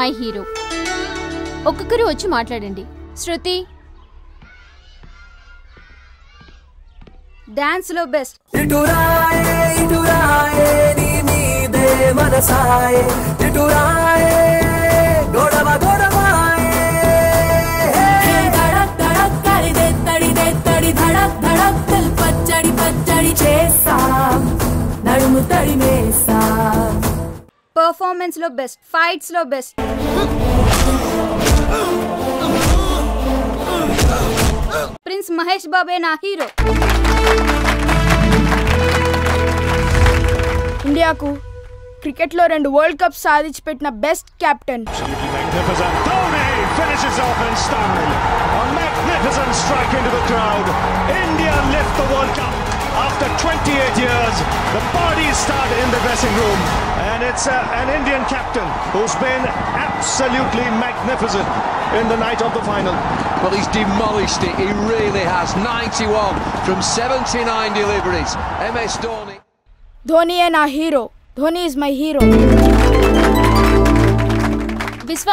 My hero ఒక్కొక్కరు వచ్చి మాట్లాడండి శృతి డాన్స్ లో బెస్ట్ ఇటురాయే ఇటురాయే నీ మీదే మనసాయే ఇటురాయే గొడవ గొడవాయే धड़क धड़क कर दे तड़ी दे तड़ी धड़क धड़क दिल पचड़ी पचड़ी చేసా నడుము తడి మేసా పర్ఫార్మెన్స్ లో బెస్ట్ ఫైట్స్ లో బెస్ట్ ప్రిన్స్ మహేష్ బాబే నా హీరో ఇండియాకు క్రికెట్లో రెండు వరల్డ్ కప్ సాధించి పెట్టిన best captain Magnificent. Dhoni finishes off in style. A magnificent strike into the crowd. India lift the World Cup. After 28 years, the parties start in the dressing room. And it's uh, an Indian captain who's been absolutely magnificent in the night of the final. Well, he's demolished it. He really has. 91 from 79 deliveries. MS Dhoni. ధోనియే నా హీరో Dhoni is my hero Vishwa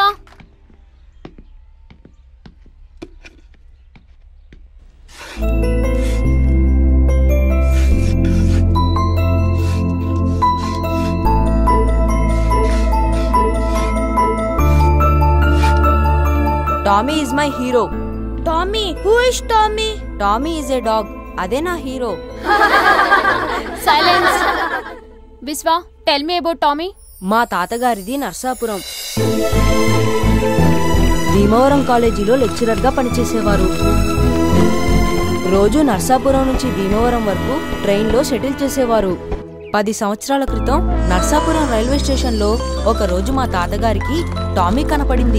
Tommy is my hero Tommy who is Tommy Tommy is a dog అదే నా హీరో silence Vishwa tell me about Tommy మా తాతగారిది నర్సాపురం భీమవరం కాలేజీలో లెక్చరర్గా పనిచేసేవారు రోజు నర్సాపురం నుంచి భీమవరం వరకు ట్రైన్లో షటిల్ చేసేవారు పది సంవత్సరాల క్రితం నర్సాపురం రైల్వే స్టేషన్లో ఒక రోజు మా తాతగారికి టామీ కనపడింది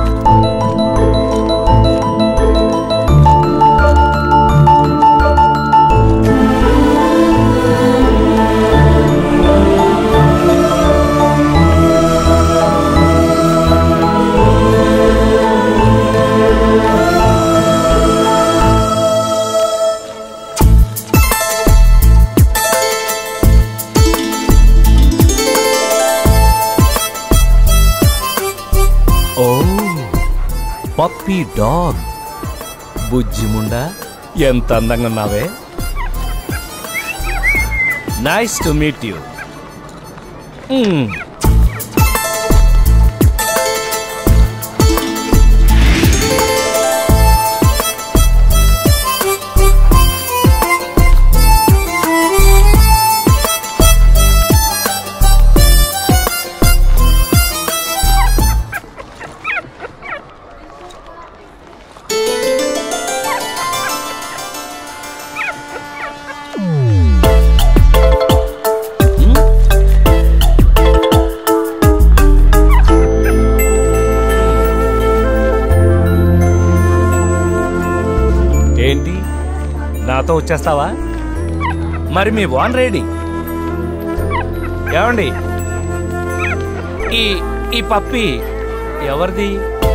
ఓ పప్పీ డాగ్ బుజ్జిముండా ఎంత అందంగా ఉన్నావే నైస్ టు మీట్ యూ ఏంటి నాతో వచ్చేస్తావా మరి మీ వాన్ రెడీ ఏమండి ఈ ఈ పప్పి ఎవరిది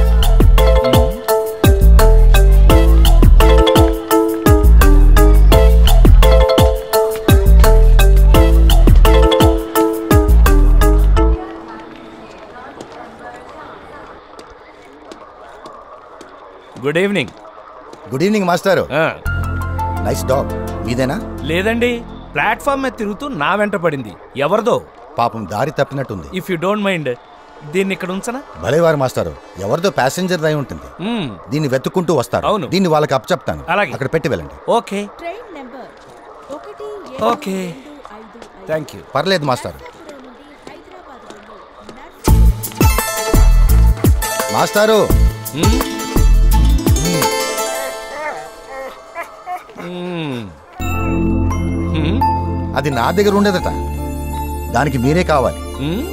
గుడ్ ఈవినింగ్ గుడ్ ఈవినింగ్ మాస్టారు ఆ, నైస్ డాగ్ మీదేనా లేదండి ప్లాట్ఫామ్ మీద తిరుగుతూ నా వెంట పడింది ఎవరిదో పాపం దారి తప్పినట్టుంది ఇఫ్ యూ డోంట్ మైండ్ దీన్ని ఇక్కడ ఉంచనా భలేవారు మాస్టారు ఎవరిదో ప్యాసింజర్ దై ఉంటుంది మ్మ్, దీన్ని వెతుక్కుంటూ వస్తారు అవును. దీన్ని వాళ్ళకి అప్ చెప్తాను అలాగే. అక్కడ పెట్టి వెళ్ళండి ఓకే ట్రైన్ నెంబర్ ఒకటి ఓకే థ్యాంక్ యూ పర్లేదు మాస్టారు మాస్టారు మ్మ్? మ్మ్. మ్మ్? అది నా దగ్గర ఉండేదట దానికి మీరే కావాలి మ్మ్?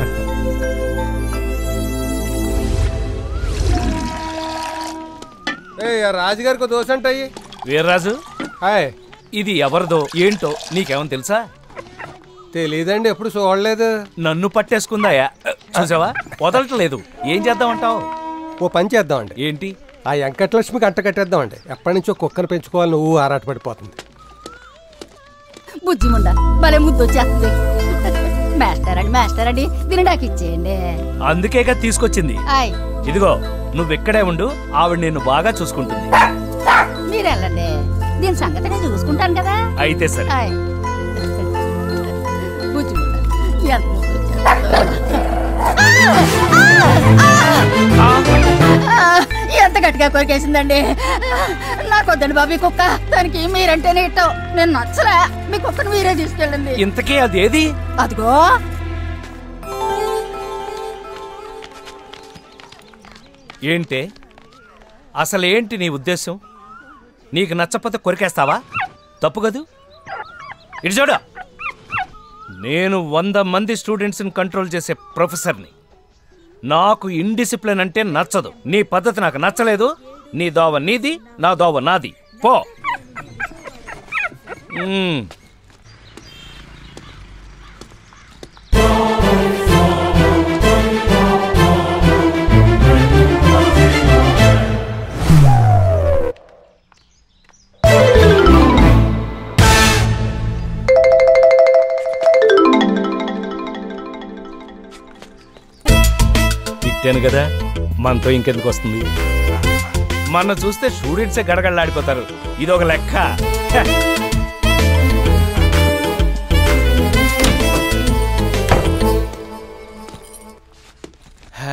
రాజుగారికి దోశ అంటాయి వీర్రాజు హాయ్ ఇది ఎవరిదో ఏంటో నీకేమో తెలుసా తెలీదండి ఎప్పుడు చూడలేదు నన్ను పట్టేసుకుందాయా చూసావా వదలట్లేదు ఏం చేద్దామంటావు ఓ పని చేద్దామండి ఏంటి ఆ వెంకటలక్ష్మికి అంట కట్టేద్దామండి ఎప్పటి నుంచో కుక్కను పెంచుకోవాలి నువ్వు ఆరాటపడిపోతుంది బుజ్జిముండ భలే ముద్దు వచ్చేస్తుంది మాస్టర్ అండి మాస్టర్ అండి దీని నాకు ఇచ్చేయండి అందుకేగా తీసుకొచ్చింది ఆయ్ ఇదిగో నువ్వు ఇక్కడే ఉండు ఆవిడ నిన్ను బాగా చూసుకుంటుంది మీరు వెళ్ళండి దీని సంగతి నేను చూసుకుంటాను కదా అయితే సరే ఆయ్ కూర్చోండి. ఎంత ముద్దు ఆ, ఎంత గట్టిగా కొరికేసిందండి నాకు వద్దండి బాబు ఈ కుక్క దానికి మీరంటేనే ఇట్టం నేను నచ్చలే మీ కుక్కను మీరే తీసుకెళ్ళండి ఇంతకీ అదేది అదిగో ఏంటే అసలేంటి నీ ఉద్దేశం నీకు నచ్చకపోతే కొరికేస్తావా తప్పు కదూ ఇటు చూడు నేను వంద మంది స్టూడెంట్స్ని కంట్రోల్ చేసే ప్రొఫెసర్ని నాకు ఇండిసిప్లిన్ అంటే నచ్చదు నీ పద్ధతి నాకు నచ్చలేదు నీ దోవ నీది నా దోవ నాది పో మ్మ్. తిట్టాను కదా మనతో ఇంకెందుకు వస్తుంది మన చూస్తే స్టూడెంట్సే గడగడలాడిపోతారు ఇది ఒక లెక్క హ. హా.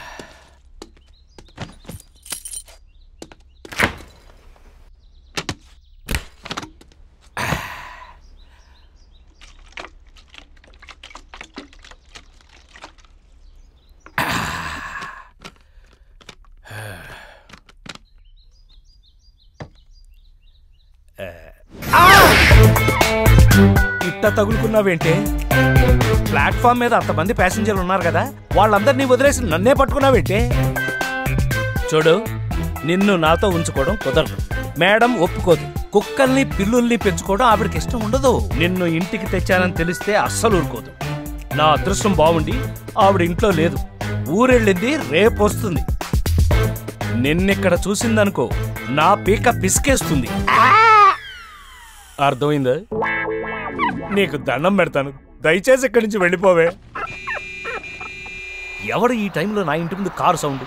ఇట్ట తగులుకున్నావేంటే ప్లాట్ఫామ్ మీద అంతమంది ప్యాసింజర్లు ఉన్నారు కదా వాళ్ళందరినీ వదిలేసి నన్నే పట్టుకున్నావేంటే చూడు నిన్ను నాతో ఉంచుకోవడం కుదరదు మేడం ఒప్పుకోదు కుక్కల్ని పిల్లుల్ని పెంచుకోవడం ఆవిడకి ఇష్టం ఉండదు నిన్ను ఇంటికి తెచ్చానని తెలిస్తే అస్సలు ఊరుకోదు నా అదృష్టం బాగుండి ఆవిడ ఇంట్లో లేదు ఊరెళ్ళింది రేపు వస్తుంది నిన్నిక్కడ చూసిందనుకో నా పీక పిసికేస్తుంది అర్థమైందా నీకు దండం పెడతాను దయచేసి ఇక్కడి నుంచి వెళ్ళిపోవే ఎవడు ఈ టైంలో నా ఇంటి ముందు కారు సౌండ్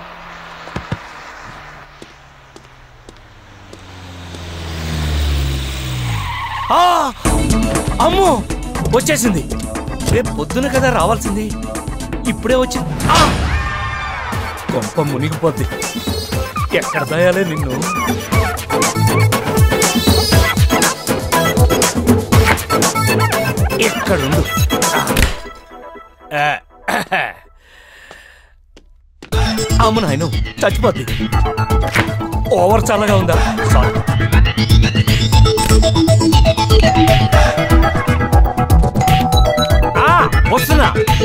ఆ! అమ్మో వచ్చేసింది రేపు పొద్దున కదా రావాల్సింది ఇప్పుడే వచ్చింది ఆ! గొప్ప మునిగిపోద్ది ఎక్కడ దయాలే నిన్ను ఎక్కడుండు ఆ, అమ్మ నాయన చచ్చిపోద్ది ఓవర్ చల్లగా ఉందా సారీ ఆ, వస్తున్నా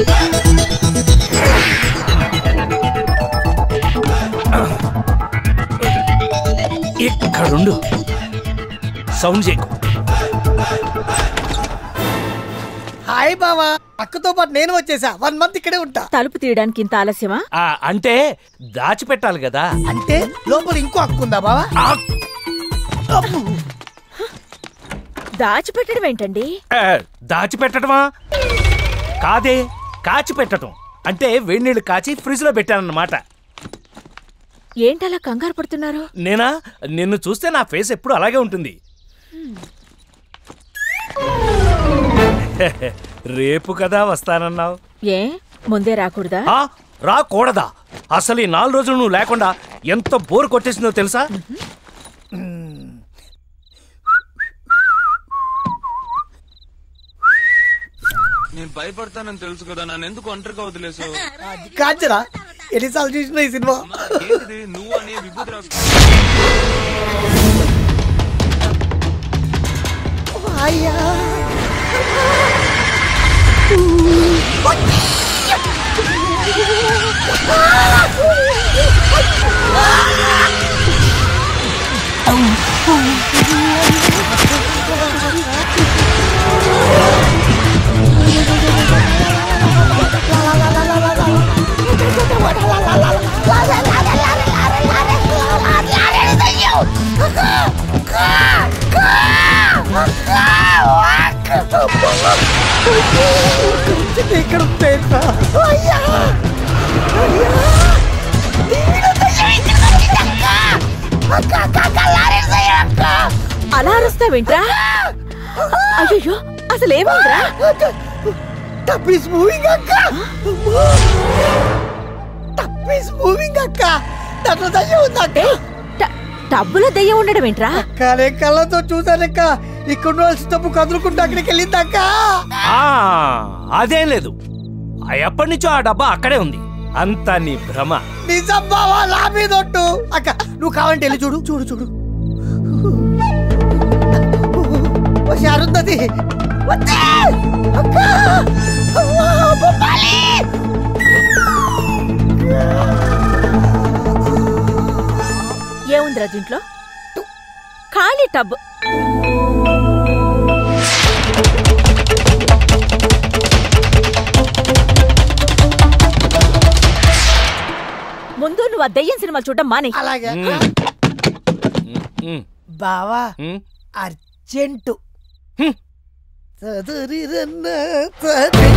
ఇక్కడుండు సౌండ్ చేయకు హాయ్ బావా అక్కతో పాటు నేను వచ్చేసా వన్ మంత్ ఇక్కడే ఉంటా తలుపు తీయడానికి ఇంత ఆలస్యమా ఆ, అంటే దాచిపెట్టాలి కదా అంటే లోపల ఇంకో అక్క ఉందా బావా దాచిపెట్టడం ఏంటండి ఆ, దాచిపెట్టడమా కాదే కాచిపెట్టడం అంటే వేడి నీళ్ళు కాచి ఫ్రిడ్జ్ లో పెట్టానన్నమాట ఏంటలా కంగారు పడుతున్నారు నేనా నిన్ను చూస్తే నా ఫేస్ ఎప్పుడు అలాగే ఉంటుంది రేపు కదా వస్తానన్నావు ఏ ముందే రాకూడదా ఆ, రాకూడదా అసలు ఈ నాలుగు రోజులు నువ్వు లేకుండా ఎంత బోర్ కొట్టేసిందో తెలుసా నేను భయపడతానని తెలుసు కదా నన్ను ఎందుకు ఒంటరిగా వదిలేసావు అది కాంచరా ఎన్నిసార్లు చూసినా ఈ సినిమా ఏంటిది నువ్వు అని విభూతి రాసుకో అయ్యా ఇక్కడ ఉందేంట్రా? అయ్యా అయ్యా ఈడ దయ్యం ఇక్కడ దొరికిందక్క. అక్క అక్క అక్క లారీస్ దయ్యం అక్క అలా అరుస్తావేంట్రా అయ్యో అసలు ఏమైందిరా టప్ ఈస్ మూవింగ్ అక్క టప్ ఈస్ మూవింగ్ అక్క దాంట్లో దయ్యం ఉంది అక్క టబ్బులో దెయ్యం ఉండడం ఏంట్రా అక్క నేను కళ్ళతో చూసానక్క ఇక్కడ ఉండాల్సిన తప్పు కదులుకుంటూ అక్కడికి వెళ్ళిందక్క ఆ, అదేం లేదు ఆ ఎప్పటి నుంచో ఆ డబ్బా అక్కడే ఉంది అంతా నీ భ్రమ నిజం బావా నా మీద ఒట్టు అక్క నువ్వు కావాలంటే వెళ్ళి చూడు చూడు చూడు వచ్చి అరుంధతి వచ్చే! అక్క! అవ్వా, బొమ్మాలి! ఏముందిరా దీంట్లో ఖాళీ టబ్ ముందు నువ్వు ఆ దెయ్యం సినిమాలు చూడడం మానే అలాగే ఉమ్, బావా ఉమ్. అర్జెంటు చదురిరన్న చది-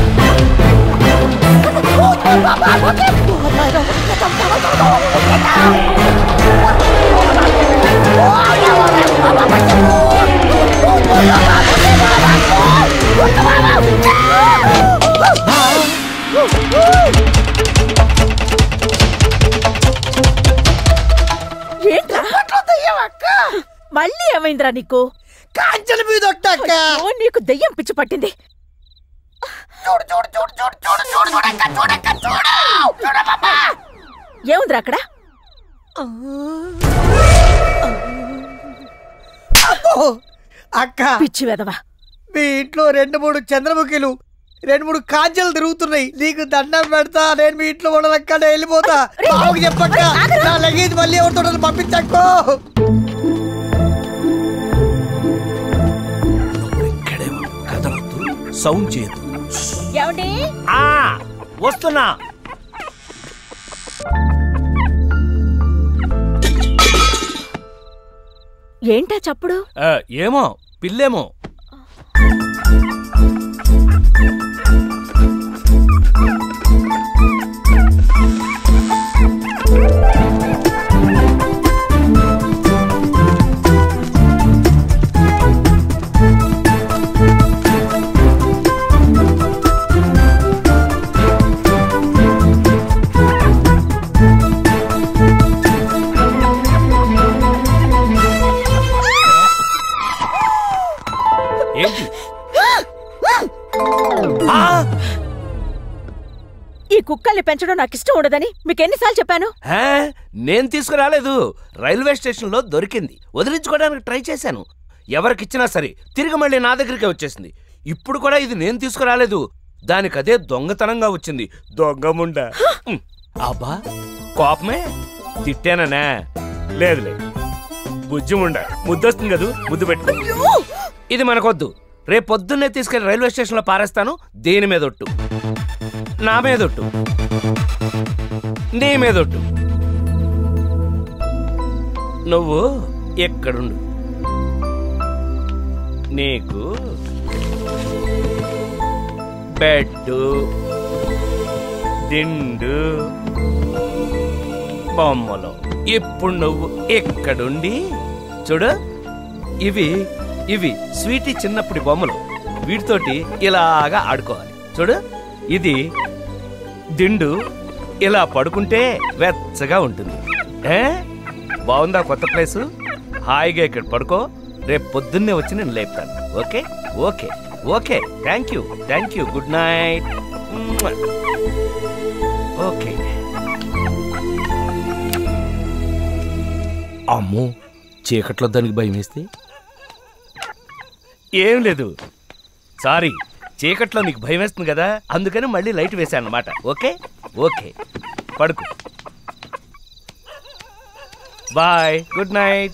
ఏంట్రా మళ్ళీ ఏమైందిరా నీకు కాంచెల మీద ఒట్టక్క అయ్యో, నీకు దెయ్యం పిచ్చి పట్టింది చూడు చూడు చూడు చూడు చూడు చూడు చూడక్క చూడక్క చూడు చూడు బాబా ఏముందిరా అక్కడ అబ్బో! అక్క పిచ్చి వెదవా మీ ఇంట్లో రెండు మూడు చంద్రముఖిలు రెండు మూడు కాంచెలు తిరుగుతున్నాయి నీకు దండం పెడతా నేను మీ ఇంట్లో ఉండదక్క నేను వెళ్ళిపోతా బావకి చెప్పక్క నా లగేజ్ మళ్ళీ ఎవరితో పంపించక్కో ఇక్కడే ఉంది. కదలొద్దు సౌండ్ చేయదు ఏమండి ఆ వస్తున్నా ఏంటా చప్పుడు ఆ, ఏమో పిల్లేమో ఏంటి ఆ! ఈ కుక్కల్ని పెంచడం నాకు ఇష్టం ఉండదని మీకు ఎన్నిసార్లు చెప్పాను హే, నేను తీసుకురాలేదు రైల్వే స్టేషన్లో దొరికింది వదిలించుకోవడానికి ట్రై చేశాను ఎవరికిచ్చినా సరే తిరిగి మళ్ళీ నా దగ్గరికే వచ్చేసింది ఇప్పుడు కూడా ఇది నేను తీసుకురాలేదు దానికదే దొంగతనంగా వచ్చింది దొంగముండ ఉమ్, అబ్బా కోపమే తిట్టాననే లేదులే బుజ్జిముండ ముద్దొస్తుంది కదూ ముద్దు పెట్టు ఇది మనకొద్దు రేపు పొద్దున్నే తీసుకెళ్లి రైల్వే స్టేషన్లో పారేస్తాను దేని మీద ఒట్టు నా మీదొట్టు నీ మీదొట్టు నువ్వు ఎక్కడుండు నీకు బెడ్ దిండు బొమ్మలు ఇప్పుడు నువ్వు ఎక్కడుండి చూడు ఇవి ఇవి స్వీటీ చిన్నప్పటి బొమ్మలు వీటితోటి ఇలాగా ఆడుకోవాలి చూడు ఇది దిండు ఇలా పడుకుంటే వెచ్చగా ఉంటుంది ఏ బాగుందా కొత్త ప్లేసు హాయిగా ఇక్కడ పడుకో రేపు పొద్దున్నే వచ్చి నేను లేపుతాను okay okay okay thank you thank you good night okay అమ్మో చీకట్లో దానికి భయం వేస్తే ఏం లేదు సారీ చీకట్లో నీకు భయం వేస్తుంది కదా అందుకని మళ్ళీ లైట్ వేశాను అనమాట ఓకే ఓకే పడుకు బాయ్ గుడ్ నైట్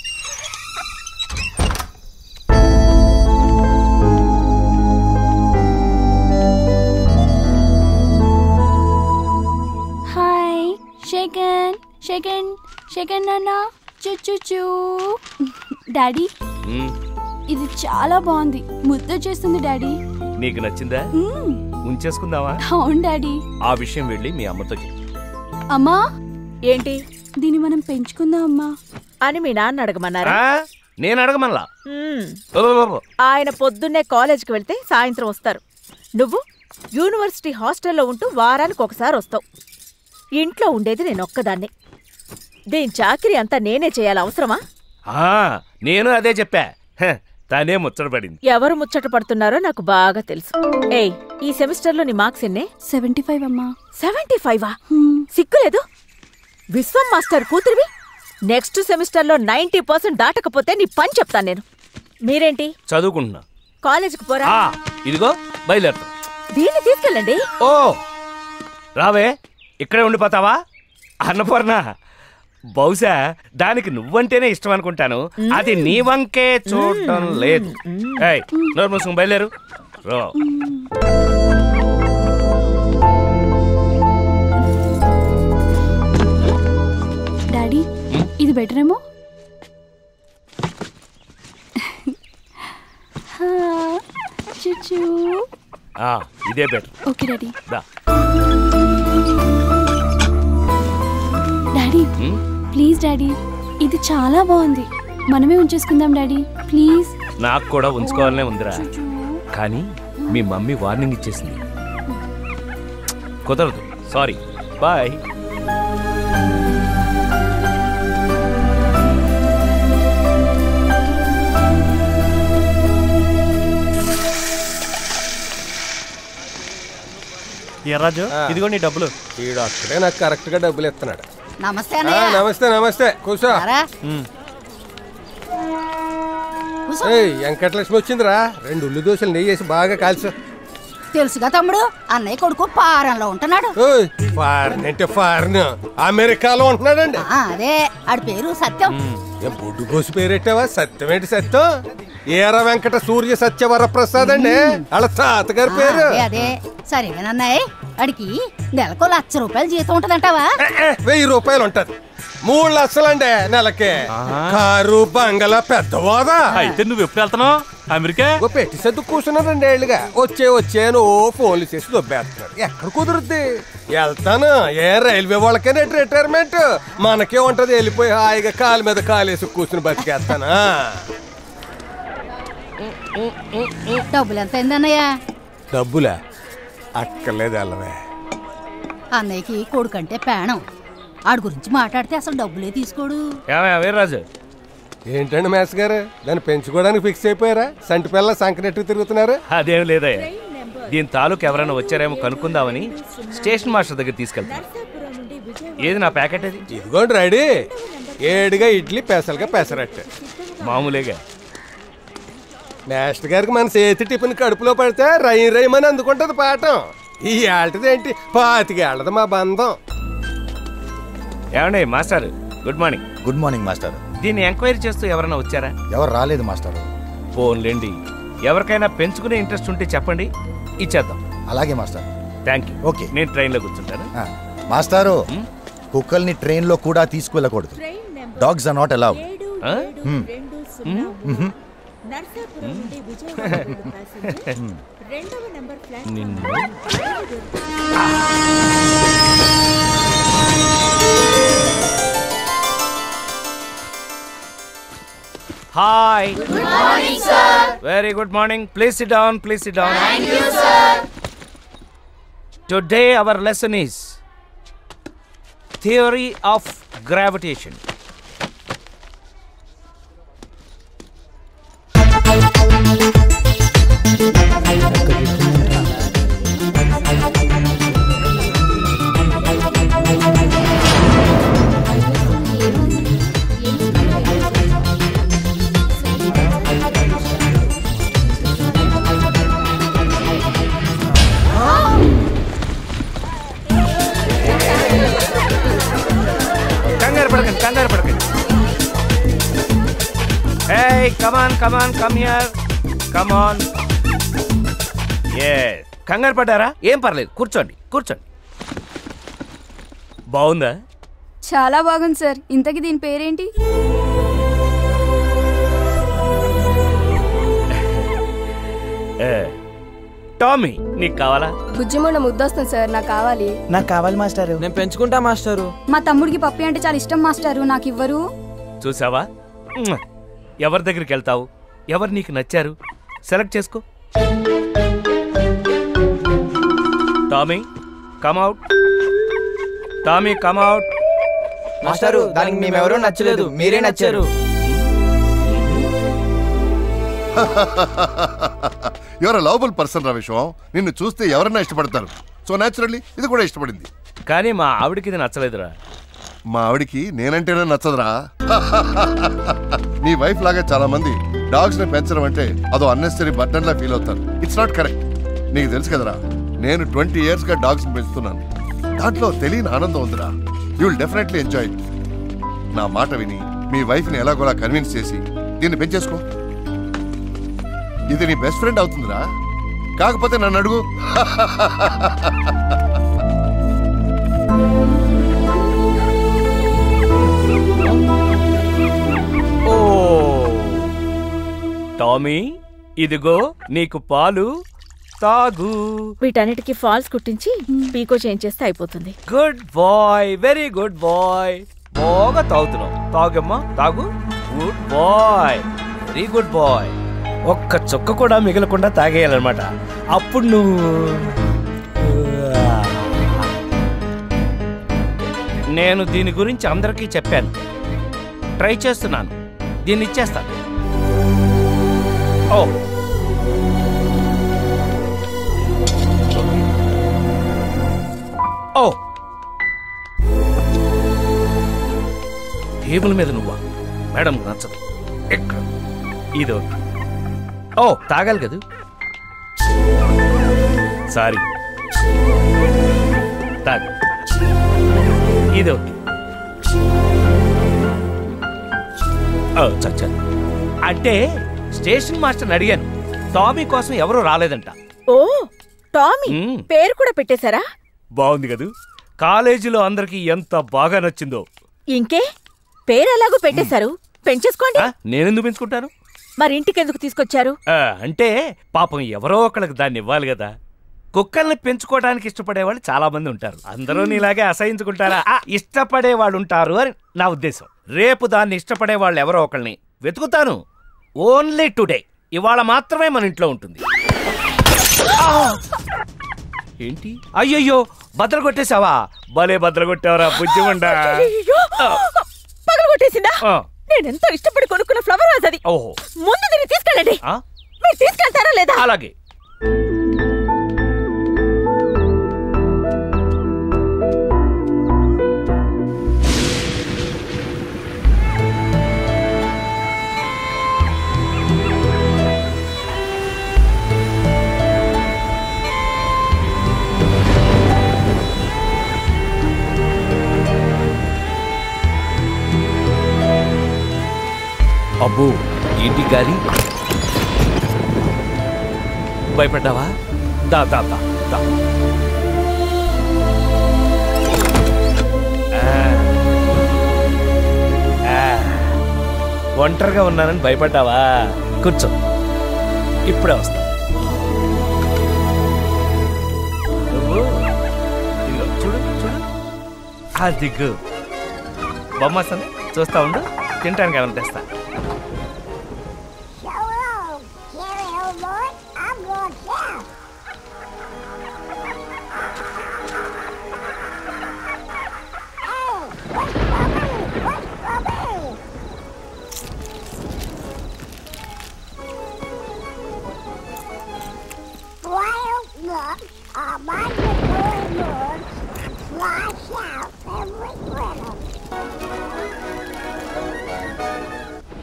హాయ్ షేకన్ షేకన్ షేకన్ నాన్న చూ డాడీ మ్, ఇది చాలా బాగుంది ముద్ద చేస్తుంది డాడీ నీకు నచ్చిందా మ్మ్. ఉంచేసుకుందామా అవును డాడీ ఆ విషయం వెళ్ళి మీ అమ్మతో చెప్పు అమ్మా ఏంటి దీన్ని మనం పెంచుకుందాం అమ్మా అని మీ నాన్న అడగమన్నారా ఆ, నేను అడగమల్లా మ్మ్. ఓ, ఆయన పొద్దున్నే కాలేజీకి వెళ్తే సాయంత్రం వస్తారు నువ్వు యూనివర్సిటీ హాస్టల్లో ఉంటూ వారానికి ఒకసారి వస్తావు ఇంట్లో ఉండేది నేను ఒక్కదాన్ని దీని చాకిరి అంతా నేనే చేయాలి అవసరమా ఆ, నేను అదే చెప్పా హ, తనే ముచ్చటపడింది ఎవరు ముచ్చట పడుతున్నారో నాకు బాగా తెలుసు ఏయ్ ఈ సెమిస్టర్లో నీ మార్క్స్ ఎన్నే సెవెంటీ ఫైవ్ అమ్మా సెవెంటీ ఫైవా సిగ్గులేదు విశ్వం మాస్టర్ కూతురివి నెక్స్ట్ సెమిస్టర్లో నైంటీ పర్సెంట్ దాటకపోతే నీ పని చెప్తాను నేను మీరేంటి చదువుకుంటున్నా కాలేజీకి పోరా ఆ, ఇదిగో బయలుదేరుతా దీన్ని తీసుకెళ్ళండి ఓ రావే ఇక్కడే ఉండిపోతావా అన్నపూర్ణ బహుశా దానికి నువ్వంటేనే ఇష్టం అనుకుంటాను అది నీ వంకే చూడటం లేదు ఏయ్, నోరు మూసుకుని బయలుదేరు రో డాడీ ఇది బెటర్ ఏమో హా, చుచూ. ఆ, ఇదే బెటర్ ఓకే డాడీ దా డాడీ ఉమ్, ప్లీజ్ డాడీ ఇది చాలా బాగుంది మనమే ఉంచేసుకుందాం డాడీ ప్లీజ్ నాకు కూడా ఉంచుకోవాలనే ఉందిరా కానీ మీ మమ్మీ వార్నింగ్ ఇచ్చేసింది కుదరదు సారీ బాయ్ ఎర్రాజు ఇదిగో నీ డబ్బులు ఈడు అక్కడే నాకు కరెక్ట్ గా డబ్బులు ఇస్తున్నాడు నమస్తే ఆ, అన్నయ్య నమస్తే నమస్తే కూర్చో రారా. కూసో. ఏయ్ వెంకటలక్ష్మి వచ్చిందిరా రెండు ఉల్లి దోశలు నెయ్యి వేసి బాగా కాల్చు తెలుసుగా తమ్ముడు అన్నయ్య కొడుకు పారంలో ఉంటున్నాడు ఓయ్, ఫారిన్ అంటే ఫారిన్ అమెరికాలో ఉంటున్నాడండి ఆ, అదే ఆడి పేరు సత్యం ఏం బొడ్డు కోసి పేరెట్టావా సత్యం ఏంటి సత్యం ఏర వెంకట సూర్య సత్యవరప్రసాద్ అండి వాళ్ళ తాతగారి ఆ, పేరు అదే అదే సరేగానన్నయ్య అడికి నెలకు లక్ష రూపాయలు జీతం ఉంటదంటావా వెయ్యి రూపాయలు ఉంటది మూడు లక్షలండి నెలకి కారు బంగళా పెద్ద హోదా అయితే నువ్వు ఎప్పుడు వెళ్తున్నావు అమెరికా ఓ పెట్టి సర్దు కూర్చున్నాను రెండేళ్లుగా వచ్చే వచ్చాను ఓ ఫోన్లు చేసి దొబ్బేస్తున్నాడు ఎక్కడ కుదురుద్ది వెళ్తాను ఏ రైల్వే వాళ్ళకే నెట్ రిటైర్మెంట్ మనకే ఉంటది వెళ్ళిపోయి హాయిగా కాలు మీద కాలేసి కూర్చుని బతికేస్తానా డబ్బులు ఎంత అయిందన్నయ్య డబ్బులా అక్కర్లేదు వెళ్ళవే అన్నయ్యకి కొడుకంటే పేణం ఆడి గురించి మాట్లాడితే అసలు డబ్బులే తీసుకోడు ఏమయ్య వీర్రాజు ఏంటండి మేస్ గారు దాన్ని పెంచుకోవడానికి ఫిక్స్ అయిపోయారా సంటి పిల్ల సంకనెట్టు తిరుగుతున్నారు అదేం లేదయ్య దీని తాలూకు ఎవరైనా వచ్చారేమో కనుక్కుందామని స్టేషన్ మాస్టర్ దగ్గర తీసుకెళ్తాను ఏది నా ప్యాకెట్ అది ఇదిగోండి రెడీ ఏడుగా ఇడ్లీ పెసలుగా పెసరట్టు మామూలేగా మాస్టర్ గారికి మన చేతి టిఫిన్ కడుపులో పడితే రై రైమని అందుకుంటది పాఠం ఈ ఏళ్ళది పాతికేళ్ళది మా బంధం ఏమండి master good morning good morning master దీన్ని ఎంక్వైరీ చేస్తూ ఎవరైనా వచ్చారా ఎవరు రాలేదు మాస్టర్ ఫోన్లేండి ఎవరికైనా పెంచుకునే ఇంట్రెస్ట్ ఉంటే చెప్పండి ఇచ్చేద్దాం అలాగే మాస్టర్ థ్యాంక్ యూ ఓకే నేను ట్రైన్లో కూర్చుంటాను ఆ, మాస్టారు కుక్కల్ని ట్రైన్ లో కూడా తీసుకువెళ్ళకూడదు dogs are not allowed Narsapuram నుండి విజయవాడ రోడ్డు ప్యాసింజర్ రెండవ నంబర్ ఫ్లాట్ నిన్ను hi Good morning, sir. Very good morning please sit down please sit down Thank you, sir. Today our lesson is theory of gravitation కంగారు పడకండి కంగారు పడకండి హే కమాన్ come on come here కమాన్ ఏ కంగారు పడ్డారా ఏం పర్లేదు కూర్చోండి కూర్చోండి బాగుందా చాలా బాగుంది సార్ ఇంతకి దీని పేరేంటి ఏ, టామీ నీకు కావాలా బుజ్జిమూడ ముద్దొస్తుంది సార్ నాకు కావాలి నాకు కావాలి మాస్టారు నేను పెంచుకుంటా మాస్టారు మా తమ్ముడికి పప్పి అంటే చాలా ఇష్టం మాస్టారు నాకు ఇవ్వరు చూసావా మ్మ్. ఎవరి దగ్గరికి వెళ్తావు ఎవరు నీకు నచ్చారు సెలెక్ట్ చేసుకో టామీ కమ్అవుట్ టామీ కమ్అవుట్ మాస్టారు దానికి మేమెవరూ నచ్చలేదు మీరే నచ్చారు యువర్ లవబుల్ పర్సన్ రా విశ్వం నిన్ను చూస్తే ఎవరన్నా ఇష్టపడతారు సో నేచురల్లీ ఇది కూడా ఇష్టపడింది కానీ మా ఆవిడకి ఇది నచ్చలేదురా మా ఆవిడికి నేనంటేనే నచ్చదురా నీ వైఫ్ లాగా చాలా మంది డాగ్స్ ని పెంచడం అంటే అదో అన్నెసరీ బర్డన్ లా ఫీల్ అవుతారు ఇట్స్ నాట్ కరెక్ట్ నీకు తెలుసు కదరా నేను ట్వంటీ ఇయర్స్ గా డాగ్స్ ని పెంచుతున్నాను దాంట్లో తెలియని ఆనందం ఉందిరా యూ విల్ డెఫినెట్లీ ఎంజాయ్ నా మాట విని మీ వైఫ్ ని ఎలాగోలా కన్విన్స్ చేసి దీన్ని పెంచేసుకో ఇది నీ బెస్ట్ ఫ్రెండ్ అవుతుందిరా కాకపోతే నన్ను అడుగు ఓ టామీ ఇదిగో నీకు పాలు తాగు వీటన్నిటికీ ఫాల్స్ కుట్టించి పీకో చేంజ్ చేస్తే అయిపోతుంది good boy very good boy బాగా తాగుతున్నావు తాగమ్మా తాగు good boy very good boy ఒక్క చుక్క కూడా మిగలకుండా తాగేయాలన్నమాట అప్పుడు నువ్వు నేను దీని గురించి అందరికీ చెప్పాను ట్రై చేస్తున్నాను దీన్ని ఇచ్చేస్తాను ఓ ఓ టేబుల్ మీద నువ్వా మేడం నచ్చదు ఎక్కడ ఇదో ఓ తాగాలి కదా సారీ తాగు ఇది ఓకే ఓ చచ్చా అంటే స్టేషన్ మాస్టర్ని అడిగాను టామీ కోసం ఎవరూ రాలేదంట ఓ టామీ పేరు కూడా పెట్టేశారా బాగుంది కదూ కాలేజీలో అందరికి ఎంత బాగా నచ్చిందో ఇంకే పేరు ఎలాగో పెట్టేశారు పెంచేసుకోండి నేనెందుకు పెంచుకుంటాను మరి ఇంటికి ఎందుకు తీసుకొచ్చారు ఆ, అంటే పాపం ఎవరో ఒకళ్ళకి దాన్ని ఇవ్వాలి కదా కుక్కల్ని పెంచుకోవడానికి ఇష్టపడే వాళ్ళు చాలా మంది ఉంటారు అందరూ నీలాగే అసహించుకుంటారా ఆ, ఇష్టపడే వాళ్ళు ఉంటారు అని నా ఉద్దేశం రేపు దాన్ని ఇష్టపడే వాళ్ళు ఎవరో ఒకళ్ళని వెతుకుతాను ఓన్లీ టుడే ఇవాళ మాత్రమే మన ఇంట్లో ఉంటుంది ఆ! ఏంటి అయ్యయ్యో బద్దలు కొట్టేశావా భలే బద్దలు కొట్టావరా బుజ్జిమండా అయ్యో! పగలగొట్టేసిందా ఆ. నేనెంతో ఇష్టపడి కొనుక్కున్న ఫ్లవర్ వాజ్ అది ఓహో ముందు దీన్ని తీసుకెళ్ళండి ఆ? మీరు తీసుకెళ్తారా లేదా అలాగే అబ్బో ఏంటి గాలి భయపడ్డావా దా దా దా దా ఆ. ఆ. ఒంటరిగా ఉన్నానని భయపడ్డావా కూర్చో ఇప్పుడే వస్తా నువ్వు ఇదిగో చూడు చూడు ఆ దిగ్గు బొమ్మసన్ చూస్తా ఉండు తినటానికి ఏమైనా తెస్తా Wild look are my little birds flash out every critter.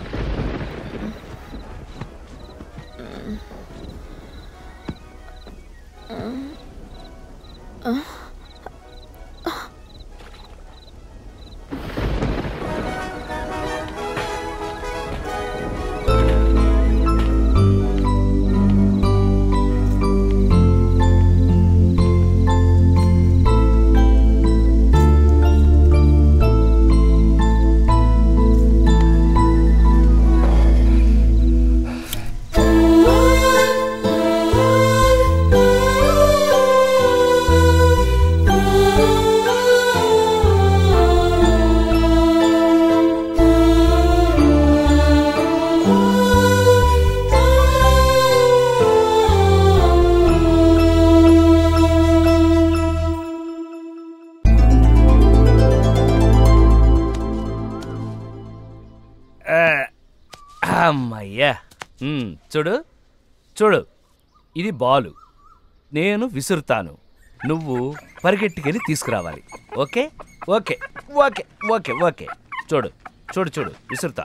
అమ్మయ్యా ఉమ్, చూడు చూడు ఇది బాలు నేను విసురుతాను నువ్వు పరిగెట్టుకెళ్ళి తీసుకురావాలి okay okay okay okay okay చూడు చూడు చూడు విసురుతా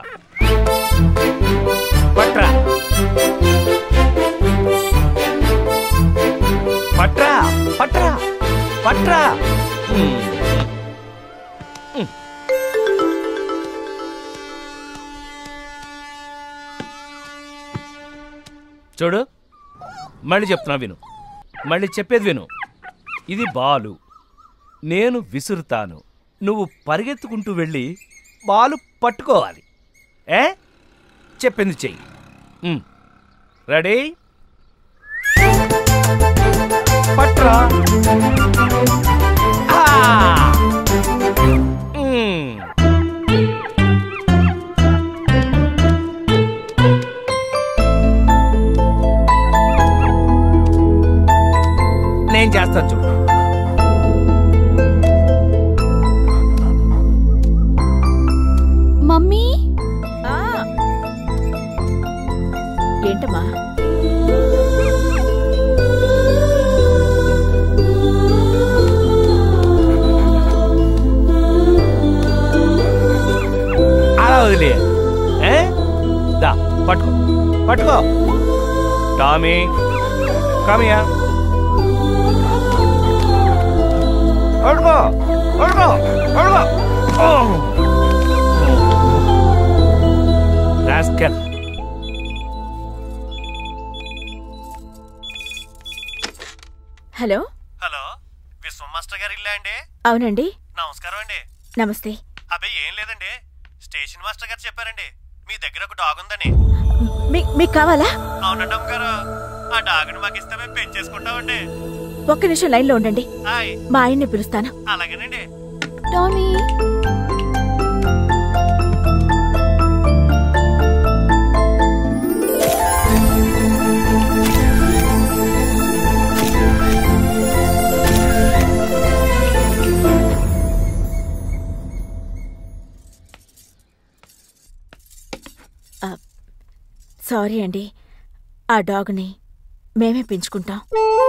పట్రా పట్రా పట్రా పట్రా ఉమ్. ఉమ్. చూడు మళ్ళీ చెప్తున్నా విను మళ్ళీ చెప్పేది విను ఇది బాలు నేను విసురుతాను నువ్వు పరిగెత్తుకుంటూ వెళ్ళి బాలు పట్టుకోవాలి ఏ చెప్పింది చెయ్యి ఉమ్. రెడీ పట్రా ఆ! ఉమ్. నేను చేస్తాను చూడు మమ్మీ ఏంటమ్మా అలా వదిలే ఏ? దా పట్టుకో పట్టుకో టామీ కమియా పట్టుకో పట్టుకో పట్టుకో ఓ! Rascal hello hello Vishwam master గారు ఇల్లా అండి అవునండి నమస్కారం అండి నమస్తే అబ్బాయి ఏం లేదండి స్టేషన్ మాస్టర్ గారు చెప్పారండి మీ దగ్గర ఒక డాగ్ ఉందని మీ- మీకు కావాలా అవునండి అమ్మగారు ఆ డాగ్ని మాకు ఇస్తే మేము పెంచేసుకుంటామండి ఒక్క నిమిషం లైన్లో ఉండండి హాయ్ మా ఆయన్ని పిలుస్తాను అలాగేనండి టామీ సారీ అండి ఆ డాగ్ని మేమే పెంచుకుంటాం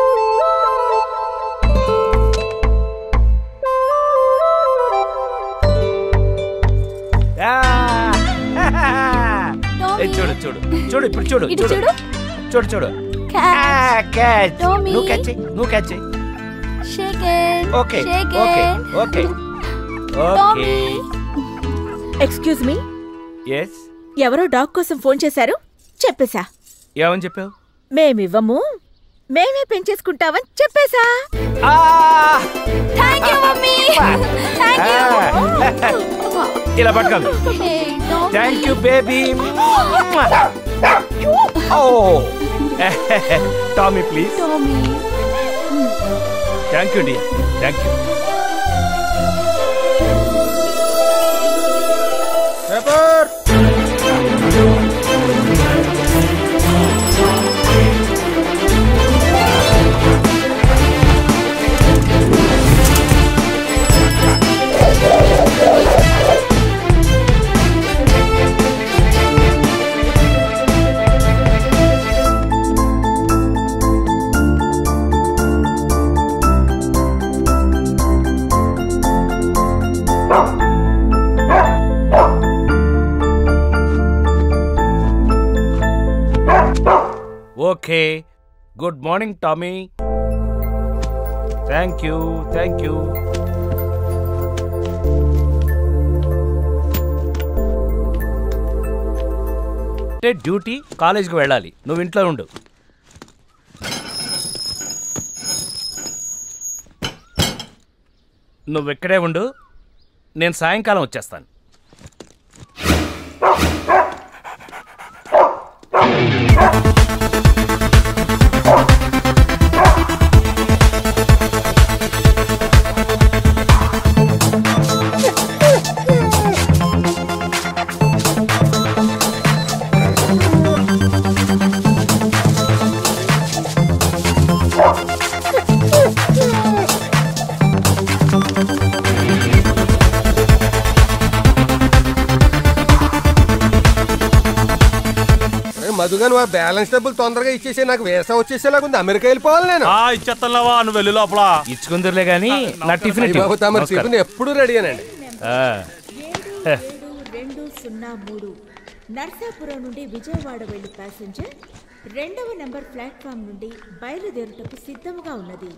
ఏ, చూడు చూడు చూడు ఇప్పుడు చూడు ఇటు చూడు చూడు చూడు Cat. Catch Tommy. నువ్వు క్యాచ్ చెయ్యి నువ్వు క్యాచ్ చెయ్యి shake it okay shake okay it okay okay excuse me yes ఎవరో డాగ్ కోసం ఫోన్ చేశారు చెప్పేశా ఏమని చెప్పావు మేమివ్వము మేమే పెంచేసుకుంటామని చెప్పేశా thank you mummy thank you ఇలా పట్టుకోండి hey Tommy thank you baby oh Tommy please Tommy thank you dear thank you paper okay good morning Tommy thank you thank you అంటే డ్యూటీ కాలేజీకి వెళ్ళాలి నువ్వు ఇంట్లో ఉండు నువ్వు ఇక్కడే ఉండు నేను సాయంకాలం వచ్చేస్తాను మధుగా నువ్వు బ్యాలెన్స్ డబ్బులు తొందరగా ఇచ్చేసి నాకు వేసా వచ్చేసేలాగా ఉంది అమెరికా వెళ్ళిపోవాలి నేను ఇచ్చేస్తావా నువ్వు వెళ్ళి లోపల ఇచ్చుకుందరులే గాని నా టిఫిన్ అయ్య బాబు, తమరి టిఫిన్ ఎప్పుడు రెడీయేనండి రెండు సున్నా మూడు నర్సాపురం నుండి విజయవాడ వెళ్లి ప్యాసింజర్ రెండవ నంబర్ ప్లాట్ఫామ్ నుండి బయలుదేరుటకు సిద్ధంగా ఉన్నది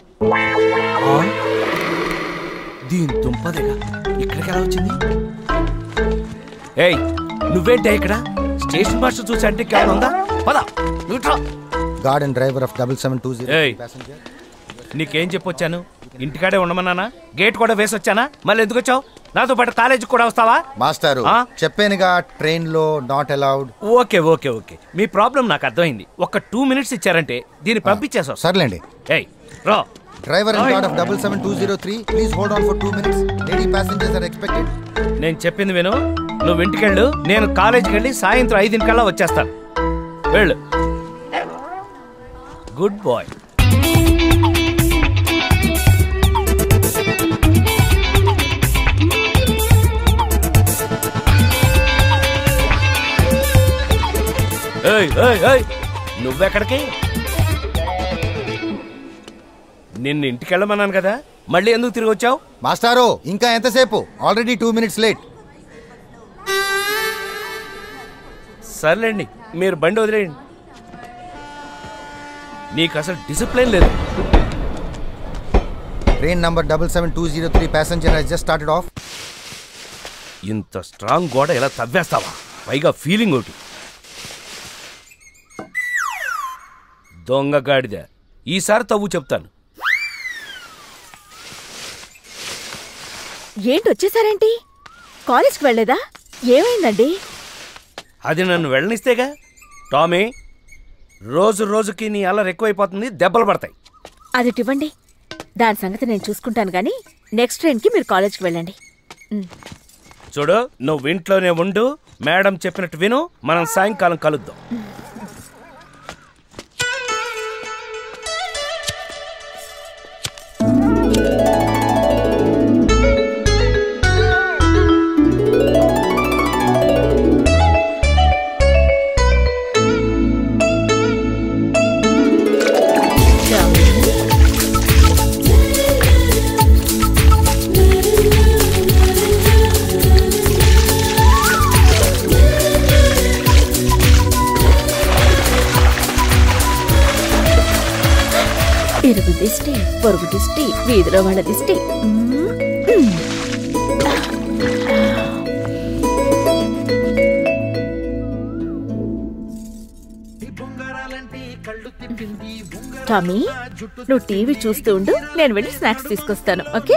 దీని దుంపదేగా ఇక్కడికి ఎలా వచ్చింది ఏయ్ నువ్వేంటే ఇక్కడ స్టేషన్ మాస్టర్ చూసి అంటే కేవలం ఉందా పద నువ్వు guard and driver of double seven two zero ఏయ్ నీకేం చెప్పొచ్చాను ఇంటికాడే ఉండమన్నానా గేట్ కూడా వేసి వచ్చానా మళ్ళీ ఎందుకు వచ్చావు నాతో పాటు కాలేజీకి కూడా వస్తావా మాస్టారు ఆ? చెప్పానుగా ట్రైన్ లో not allowed okay okay okay మీ ప్రాబ్లం నాకు అర్థమైంది ఒక టూ మినిట్స్ ఇచ్చారంటే దీన్ని పంపించేసా సర్లేండి ఏయ్ రా driver and guard of double seven two zero three please hold on for two minutes lady passengers are expected నేను చెప్పింది విను నువ్వు ఇంటికెళ్ళు నేను కాలేజీకి వెళ్ళి సాయంత్రం ఐదింటికల్లా వచ్చేస్తాను వెళ్ళు గుడ్ బాయ్ ఏయ్ ఏయ్ ఏయ్ నువ్వెక్కడికి నిన్ను ఇంటికి వెళ్ళమన్నాను కదా మళ్ళీ ఎందుకు తిరిగి వచ్చావు మాస్టారు ఇంకా ఎంతసేపు ఆల్రెడీ టూ మినిట్స్ లేట్ సర్లేండి మీరు బండి వదిలేయండి నీకు అసలు డిసిప్లిన్ లేదు train number double seven two zero three passenger he's just started off ఇంత స్ట్రాంగ్ గోడ ఎలా తవ్వేస్తావా పైగా ఫీలింగ్ ఒకటి దొంగ గాడిద ఈసారి తవ్వు చెప్తాను ఏంటి వచ్చేసారేంటి కాలేజ్కి వెళ్ళలేదా ఏమైందండి అది నన్ను వెళ్ళనిస్తేగా టామీ రోజు రోజుకి నీ అల్లరి ఎక్కువైపోతుంది దెబ్బలు పడతాయి అది ఇవ్వండి దాని సంగతి నేను చూసుకుంటాను కానీ నెక్స్ట్ ట్రైన్కి మీరు కాలేజ్కి వెళ్ళండి చూడు నువ్వు ఇంట్లోనే ఉండు మేడం చెప్పినట్టు విను మనం సాయంకాలం కలుద్దాం ఇరుగు దిష్టి పొరుగు దిష్టి వీధిలో వాళ్ళ దిష్టి మ్మ్. మ్మ్. టామీ నువ్వు టీవీ చూస్తూ ఉండు నేను వెళ్ళి స్నాక్స్ తీసుకొస్తాను ఓకే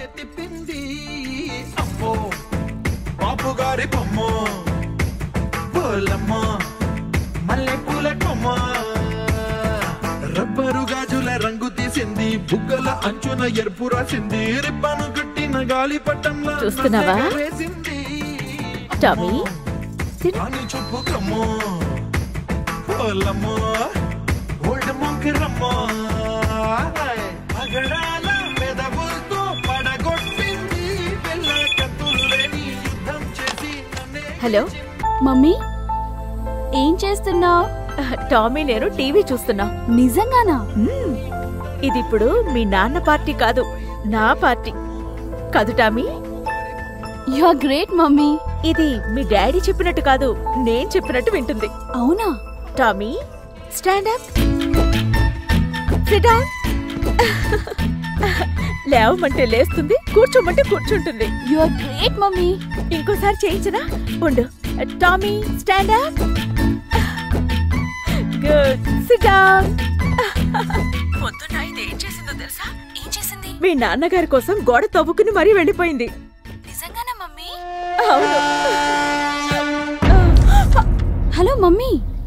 బాబు గారి బొమ్మ పూలమ్మ మల్లె పూల కొమ్మ రబ్బరు గాజుల రంగు తీసింది బుగ్గల అంచున ఎరుపు రాసింది రిబ్బను కట్టిన గాలి పట్టంలో చూస్తున్నావా? టామీ అని చూపు కమ్మ పూలమ్మ ఓల్డ్ మొంకిరమ్మ అగడాల పెదవులతో పడగొట్టింది పిల్ల కత్తులు లేని యుద్ధం చేసి హలో మమ్మీ ఏం చేస్తున్నావు టామీ నేను టీవీ చూస్తున్నా నిజంగానా ఇది ఇప్పుడు మీ నాన్న పార్టీ కాదు నా పార్టీ కాదు Tommy you are great mummy ఇది మీ డాడీ చెప్పినట్టు కాదు నేను చెప్పినట్టు వింటుంది అవునా Tommy stand up sit down లేవమంటే లేస్తుంది కూర్చోమంటే కూర్చుంటుంది యు ఆర్ గ్రేట్ మమ్మీ ఇంకోసారి చేయించనా ఉండు Tommy stand up good sit down పొద్దున్న ఇది ఏం చేసిందో తెలుసా ఏం చేసింది మీ నాన్నగారి కోసం గోడ తవ్వుకుని మరీ వెళ్ళిపోయింది నిజంగానా మమ్మీ అవును హలో మమ్మీ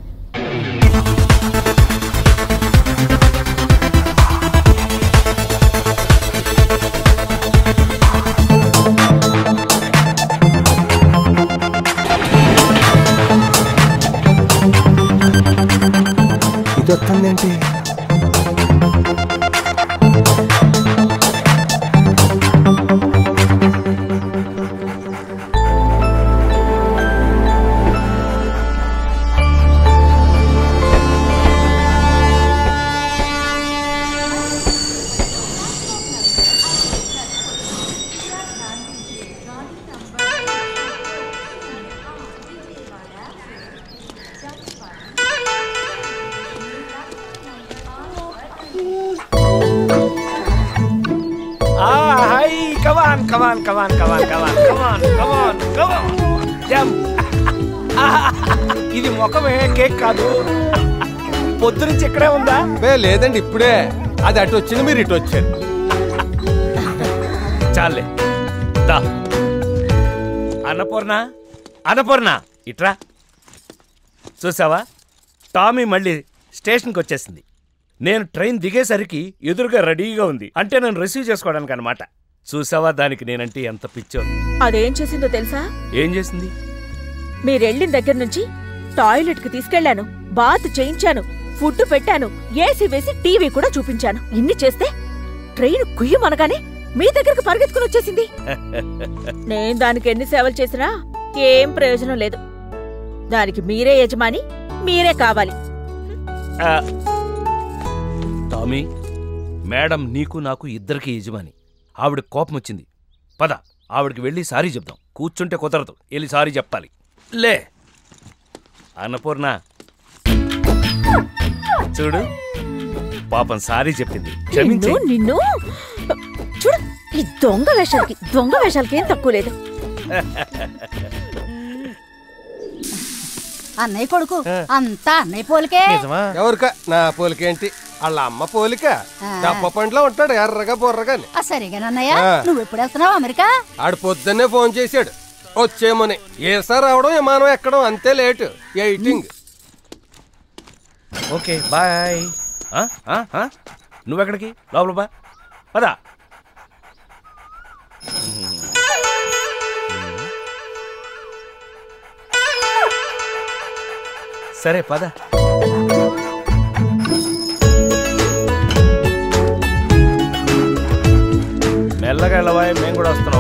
ఇది వస్తుందేంటి కమాన్ కమాన్ కమాన్ కమాన్ కమాన్ కమాన్ కమాన్ జంప్ ఇది ముఖమే కేక్ కాదు పొద్దునుంచి ఇక్కడే ఉందా బే లేదండి ఇప్పుడే అది అటు వచ్చింది మీరు ఇటు వచ్చారు చాలే దా అన్నపూర్ణ అన్నపూర్ణ ఇట్రా చూసావా టామీ మళ్ళీ స్టేషన్కి వచ్చేసింది నేను ట్రైన్ దిగేసరికి ఎదురుగా రెడీగా ఉంది అంటే నేను రిసీవ్ చేసుకోవడానికి అనమాట చూసావా దానికి నేనంటే ఎంత పిచ్చో అదేం చేసిందో తెలుసా ఏం చేసింది మీరెళ్ళిన దగ్గర నుంచి టాయిలెట్ కి తీసుకెళ్లాను బాత్ చేయించాను ఫుడ్ పెట్టాను ఏసీ వేసి టీవీ కూడా చూపించాను ఇన్ని చేస్తే ట్రైన్ కుయ్యమనగానే మీ దగ్గరకు పరిగెత్తుకుని వచ్చేసింది నేను దానికి ఎన్ని సేవలు చేసినా ఏం ప్రయోజనం లేదు దానికి మీరే యజమాని మీరే కావాలి ఆ, టామీ మేడం నీకు నాకు ఇద్దరికి యజమాని ఆవిడ కోపం వచ్చింది పద ఆవిడకి వెళ్ళి సారీ చెప్దాం కూర్చుంటే కుదరదు వెళ్ళి సారీ చెప్పాలి లే అన్నపూర్ణ చూడు పాపం సారీ చెప్పింది క్షమించే నిన్ను నిన్ను చూడు ఈ దొంగ వేషాలకి దొంగ వేషాలకి ఏం తక్కువ లేదు అన్నయ్య కొడుకు అంతా అన్నయ్య పోలికే ఎవరిక నా పోలికేంటి వాళ్ళ అమ్మ పోలిక డబ్బ పండ్లో ఉంటాడు ఎర్రగా బుర్రగాని ఆ సరిగానన్నయ్య ఆ. నువ్వు ఎప్పుడు వెళ్తున్నావు అమెరికా ఆడు పొద్దున్నే ఫోన్ చేశాడు వచ్చేమని ఏ సార్ రావడం విమానం ఎక్కడం అంతే లేటు ఎయిటింగ్ ఓకే బాయ్ ఆ, ఆ, ఆ? నువ్వెక్కడికి లోపల బా పదా సరే పద మెల్లగా వెళ్ళవాయి మేము కూడా వస్తున్నాం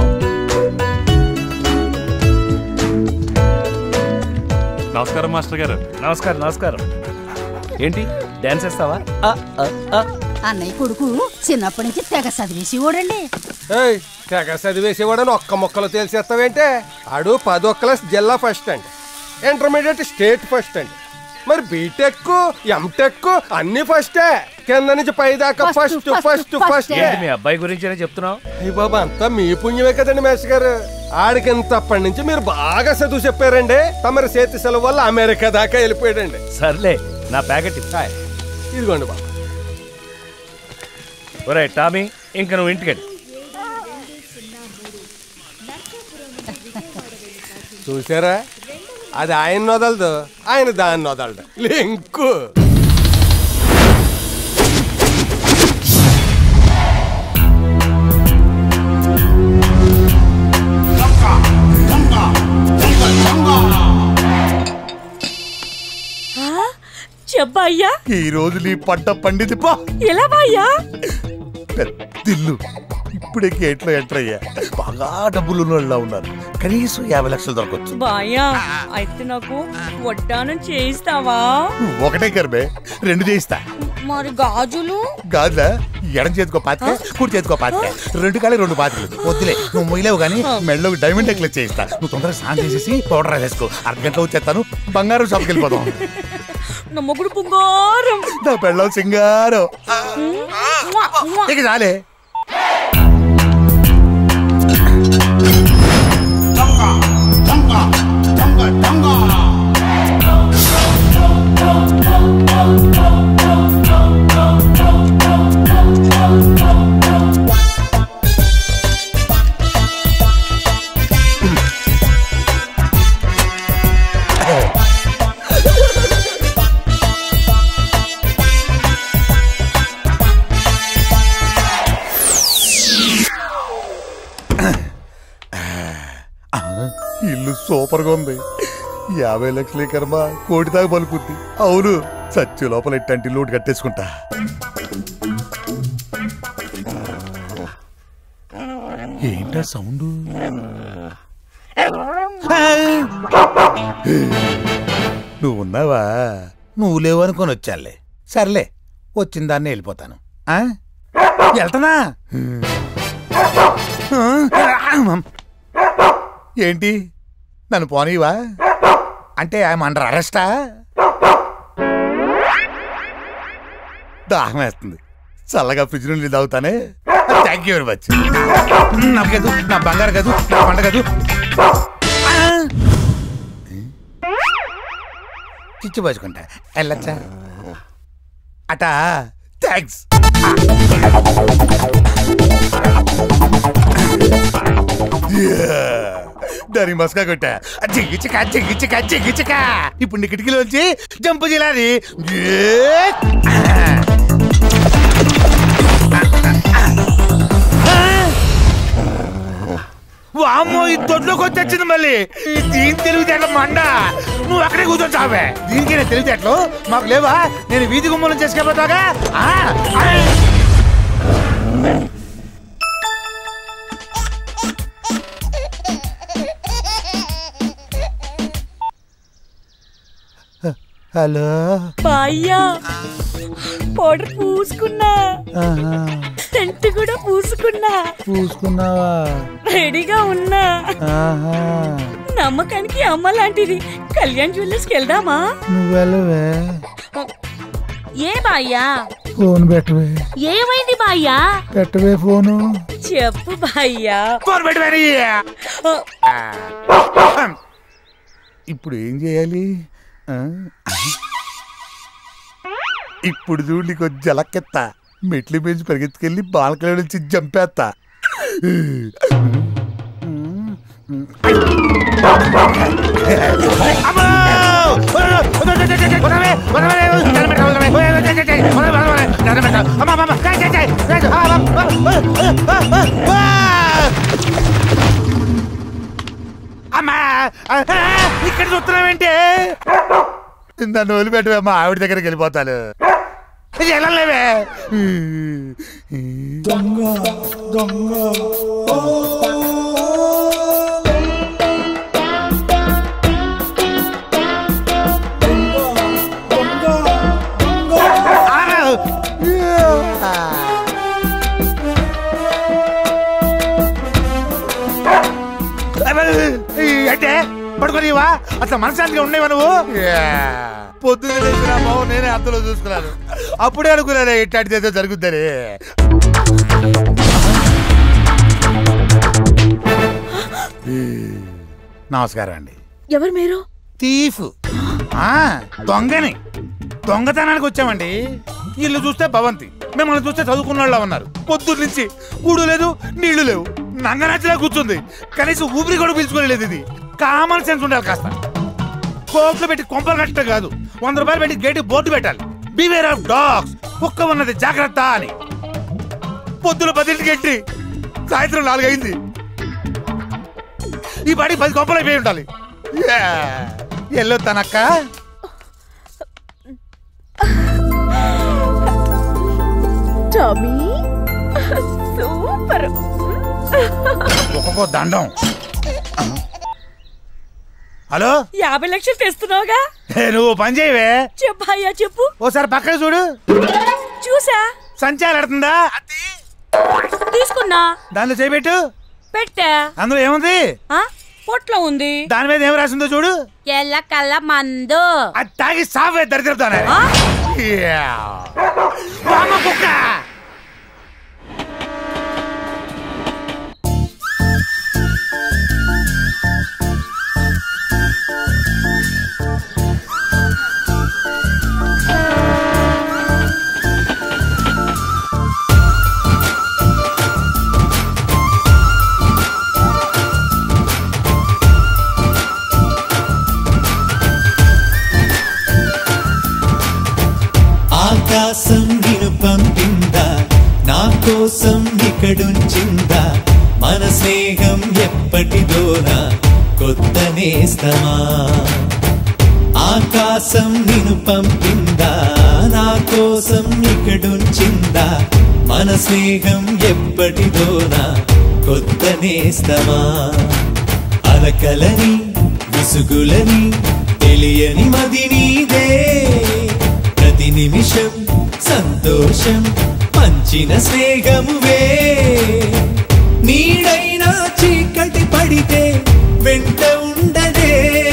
నమస్కారం మాస్టర్ గారు నమస్కారం నమస్కారం ఏంటి డాన్స్ వేస్తావా ఆ, ఆ, ఆ. అన్నయ్య కొడుకు చిన్నప్పటి నుంచి తెగ చదివేసి ఓడండి ఏయ్ తెగ చదివేసేవాడని ఒక్క మొక్కలు తేల్చేస్తావేంటే ఆడు పదొక్కల జిల్లా ఫస్ట్ అండి ఇంటర్మీడియట్ స్టేట్ ఫస్ట్ అండి మరి బీటెక్ ఎంటెక్ అన్ని ఫస్టే కింద నుంచి పై దాకా ఫస్ట్ ఫస్ట్ ఫస్ట్ ఏంటి మీ అబ్బాయి గురించేనే చెప్తున్నావు అయ్య బాబా అంతా మీ పుణ్యమే కదండి మేష్ గారు ఆడికి ఇంతప్పటి నుంచి మీరు బాగా చదువు చెప్పారండి తమరి చేతి సెలవు వల్ల అమెరికా దాకా వెళ్ళిపోయాడండి సర్లే నా ప్యాకెట్ హాయ్ ఇదిగోండి బాబు ఒరే టామీ ఇంక నువ్వు ఇంటికెళ్ళి చూసారా అది ఆయన వదలదు ఆయన దాన్ని వదలడు లింకు చెప్పయ్యా ఈ రోజు నీ పంట పండిది పా ఎలా బాయ్యా పెద్దిల్లు ఇప్పుడే గేట్లో ఎంటర్ అయ్యా బాగా డబ్బులు ఉన్నోళ్ళ ఉన్నారు కనీసం యాభై లక్షలు దొరకచ్చు బాయా అయితే నాకు వడ్డానం చేయిస్తావా ఒకటే కర్మే రెండు చేయిస్తా మరి గాజులు కాదులా ఎడం చేతికో పాతిక కుడి చేతికో పాతిక రెండు కాలే రెండు పాతికలు వద్దులే నువ్వు మొయ్యలేవు కానీ మెడలో డైమండ్ నెక్లెస్ చేయిస్తా నువ్వు తొందరగా స్నానం చేసేసి పౌడర్ వేసుకో అరగంటలో వచ్చేస్తాను బంగారం షాప్కి వెళ్ళిపోదాం నా మొగుడు బంగారం నా పెళ్ళం సింగారం ఇక చాలే ఇల్లు సూపర్ గా ఉంది యాభై లక్షలే కర్మ కోటి దాకా పలుకుద్ది అవును సత్య లోపల ఇట్టంటి లోటు కట్టేసుకుంటా ఏంటా సౌండ్ నువ్వు ఉన్నావా నువ్వు లేవు అనుకొని వచ్చాలే సర్లే వచ్చిన దాన్ని వెళ్ళిపోతాను ఆ? వెళ్తానా ఏంటి నన్ను పోనీవా అంటే ఐఎమ్ అండర్ అరెస్టా దాహం వేస్తుంది చల్లగా ఫ్రిడ్జ్ నుండి తాగుతానే థ్యాంక్ యూ వెరీ మచ్ నా కదూ నా బంగారు కదూ నా పంట కదూ చిచ్చు పోసుకుంటా వెళ్ళచ్చా అట థ్యాంక్స్ దాని మస్కా కొట్టా జిగిచిక జిగిచిక జిగిచిక ఇప్పుడు నీ కిటికీలోంచి జంపు జిలాది వామ్మో ఈ దొడ్లోకి వచ్చేసింది మళ్ళీ ఈ దీని తెలివితేటలు మండ నువ్వు అక్కడే కూర్చొని చావే దీనికైనా తెలివితేటలు మాకు లేవా నేను వీధి గుమ్మలం చేసుకెళ్ళిపోతాగా ఆ, ఆ. హలో బాయ్యా పౌడర్ పూసుకున్నా సెంట్ కూడా పూసుకున్నా పూసుకున్నావా రెడీగా ఉన్నా ఆహా నమ్మకానికి అమ్మ లాంటిది కళ్యాణ్ జ్యువెలర్స్కి వెళ్దామా నువ్వు వెళ్ళవే ఏ బాయ్యా ఫోన్ పెట్టవే ఏమైంది బాయ్యా పెట్టవే ఫోను చెప్పు బాయ్యా ఫోన్ పెట్టవే ఇప్పుడు ఏం చేయాలి ఆ? ఇప్పుడు చూడు నీకు జలకెత్తా మెట్లు పెంచి పరిగెత్తుకెళ్ళి బాల్కనీ నుంచి జంపేస్తా అమ్మా ఇక్కడ చూస్తున్నావేంటి నన్ను వదిలిపెట్టవే మా ఆవిడ దగ్గరికి వెళ్ళిపోతాను వెళ్ళలేవే దొంగ దొంగ అంటే పడుకోనివా అసలు మనశాంతిగా ఉండేవా నువ్వు పొద్దున్న లేచిన బావు నేనే అంతలో చూసుకున్నాను అప్పుడే అనుకున్నాను ఇట్లాంటిది ఏదో జరుగుద్దని నమస్కారం అండి ఎవరు మీరు తీఫ్ ఆ, దొంగని దొంగతనానికి వచ్చామండి ఇల్లు చూస్తే భవంతి మిమ్మల్ని చూస్తే చదువుకున్న వాళ్ళు ఉన్నారు పొద్దున్న నుంచి కూడు లేదు నీళ్లు లేవు నంగనచ్చలా కూర్చుంది కనీసం ఊపిరి కూడా పీల్చుకోలేదు ఇది కామన్ సెన్స్ ఉండాలి కాస్త కోట్లు పెట్టి కొంపలు కట్టడం కాదు వంద రూపాయలు పెట్టి గేటు బోర్డు పెట్టాలి బివేర్ ఆఫ్ డాగ్స్ కుక్క ఉన్నది జాగ్రత్త అని పొద్దున పదింటికి ఎంట్రీ సాయంత్రం నాలుగైంది ఈ పాడి పది కొంపలు అయిపోయి ఉండాలి ఎల్లో తనక్క టామీ సూపర్ ఒక్కొక్క దండం హలో యాభై లక్షలు తెస్తున్నావుగా ఏ, నువ్వు పని చేయవే చెప్పు అయ్యా చెప్పు ఓసారి పక్కన చూడు చూసా సంచాలు ఆడుతుందా తీసుకున్నా దానిలో చేపెట్టు పెట్టా అందులో ఏముంది ఆ? పొట్లో ఉంది దాని మీద ఏం రాసిందో చూడు ఎల్ల కల్ల మందు అది తాగి సావే దరిద్రతానే కుక్క ఆకాశం నిన్ను పంపిందా నా కోసం ఇక్కడుంచిందా మన స్నేహం ఎప్పటిదోనా కొత్త నేస్తమా ఆకాశం నిన్ను పంపిందా నా కోసం ఇక్కడుంచిందా మన స్నేహం ఎప్పటిదోనా కొత్త నేస్తమా అలకలని విసుగులని తెలియని మది నీదే ప్రతి నిమిషం సంతోషం పంచిన స్నేహమువే నీడైనా చీకటి పడితే వెంట ఉండదే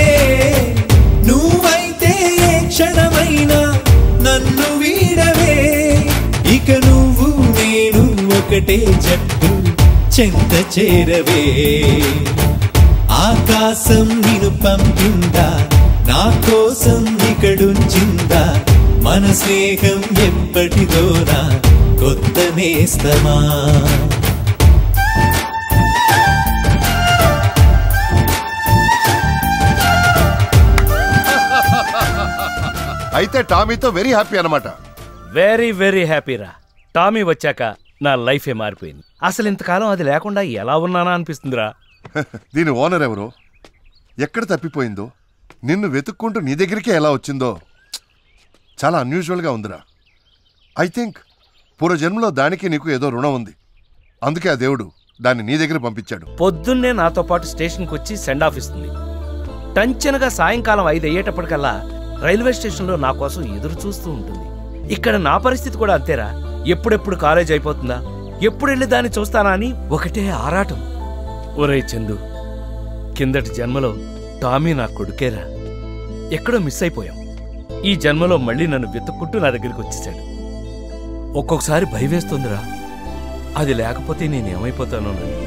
నువ్వైతే ఏ క్షణమైనా నన్ను వీడవే ఇక నువ్వు నేను ఒక ఒకటే జట్టు చెంత చేరవే ఆకాశం నిన్ను పంపిందా నా కోసం ఇక్కడుంచిందా మన స్నేహం ఎప్పటిదోనా కొత్త నేస్తమా అయితే టామీతో వెరీ హ్యాపీ అన్నమాట వెరీ వెరీ హ్యాపీ రా టామీ వచ్చాక నా లైఫే మారిపోయింది అసలు ఇంతకాలం అది లేకుండా ఎలా ఉన్నానా అనిపిస్తుందిరా దీని ఓనర్ ఎవరో ఎక్కడ తప్పిపోయిందో నిన్ను వెతుక్కుంటూ నీ దగ్గరికే ఎలా వచ్చిందో చాలా అన్యూజువల్గా ఉందిరా ఐ థింక్ పూర్వజన్మలో దానికి నీకు ఏదో రుణం ఉంది అందుకే ఆ దేవుడు దాన్ని నీ దగ్గర పంపించాడు పొద్దున్నే నాతో పాటు స్టేషన్కి వచ్చి సెండ్ ఆఫ్ ఇస్తుంది టంచనగా సాయంకాలం ఐదు అయ్యేటప్పటికల్లా రైల్వే స్టేషన్లో నా కోసం ఎదురు చూస్తూ ఉంటుంది ఇక్కడ నా పరిస్థితి కూడా అంతేరా ఎప్పుడెప్పుడు కాలేజ్ అయిపోతుందా ఎప్పుడు వెళ్ళి దాన్ని చూస్తానా అని ఒకటే ఆరాటం ఒరే చందు కిందటి జన్మలో టామీ నా కొడుకేరా ఎక్కడో మిస్ అయిపోయాం ఈ జన్మలో మళ్ళీ నన్ను వెతుక్కుంటూ నా దగ్గరికి వచ్చేసాడు ఒక్కొక్కసారి భయవేస్తుందిరా అది లేకపోతే నేనేమైపోతానో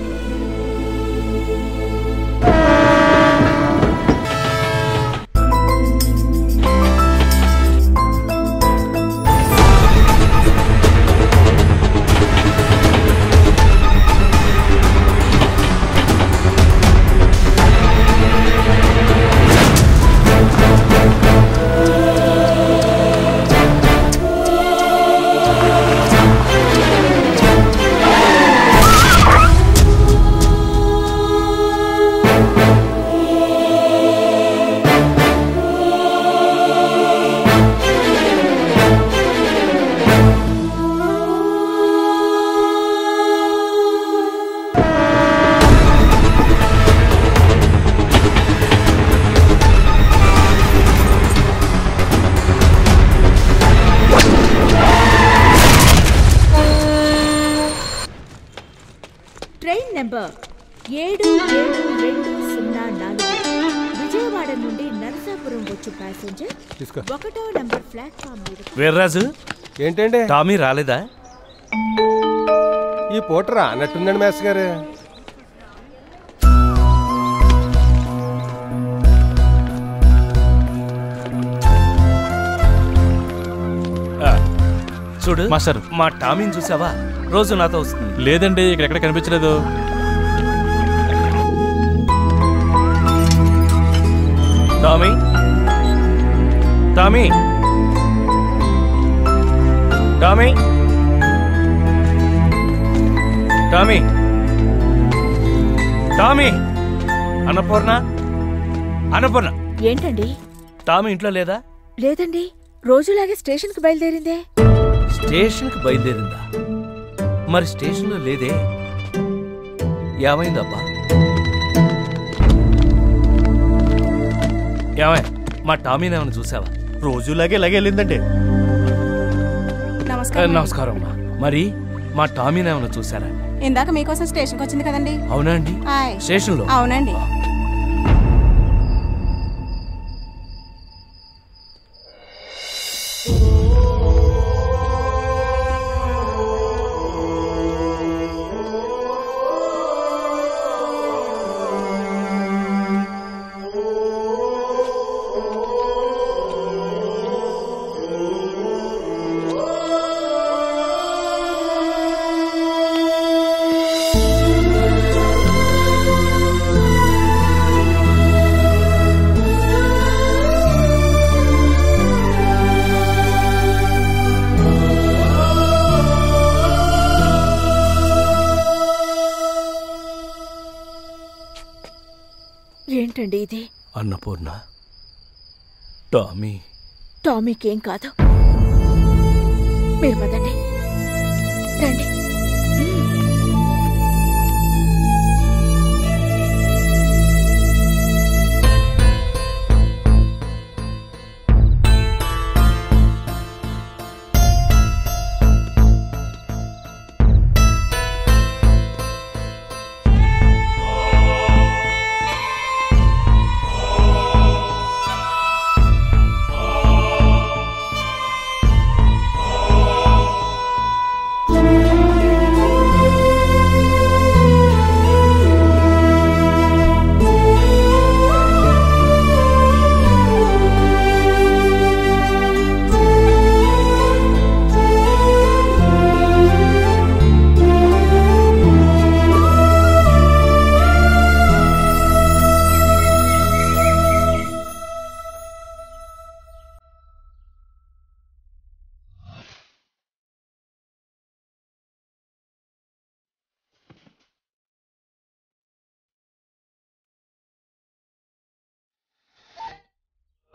ట్రైన్ నెంబర్ ఏడు ఏడు రెండు సున్నా నాలుగు విజయవాడ నుండి నరసాపురం వచ్చు ప్యాసింజర్ తీసుకో. ఒకటో నంబర్ ప్లాట్ఫామ్ మీద వీర్రాజు ఏంటండి టామీ రాలేదా ఈ పూట రానట్టుందండి మేస్ గారు ఆ, చూడు మాస్టర్ మా టామీని చూసావా రోజు నాతో వస్తుంది లేదండి ఇక్కడ ఎక్కడ కనిపించలేదు Tommy Tommy Tommy Tommy Tommy Annapurna Annapurna ఏంటండి టామీ ఇంట్లో లేదా లేదండి రోజులాగే స్టేషన్కి బయలుదేరిందే స్టేషన్కి బయలుదేరిందా మరి స్టేషన్లో లేదే ఏమైందబ్బా ఏమై మా టామీని ఏమైనా చూసావా రోజులాగే ఇలాగే వెళ్ళిందండి ఏ, నమస్కారం అమ్మా మరి మా టామీని ఏమైనా చూసారా ఇందాక మీకోసం స్టేషన్కి వచ్చింది కదండి అవునా అండి ఆయ్. స్టేషన్లో అవునండి ఏంటండి ఇది అన్నపూర్ణ టామీ టామీకేం కాదు మీరు పదండి రండి ఆ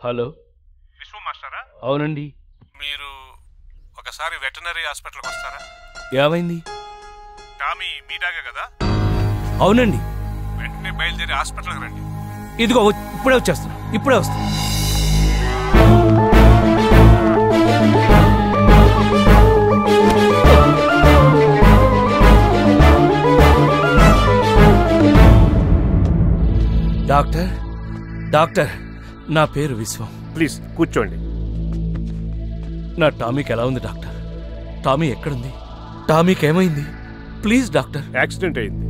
హలో విశ్వ మాస్టరా అవునండి మీరు ఒకసారి వెటనరీ హాస్పిటల్కి వస్తారా ఏమైంది టామీ మీడాగే కదా అవునండి వెంటనే బయలుదేరి హాస్పిటల్కి రండి ఇదిగో వ- ఇప్పుడే వచ్చేస్తున్నా ఇప్పుడే వస్తా డాక్టర్ డాక్టర్ నా పేరు విశ్వం ప్లీజ్ కూర్చోండి నా టామీకి ఎలా ఉంది డాక్టర్ టామీ ఎక్కడుంది టామీకి ఏమైంది ప్లీజ్ డాక్టర్ యాక్సిడెంట్ అయింది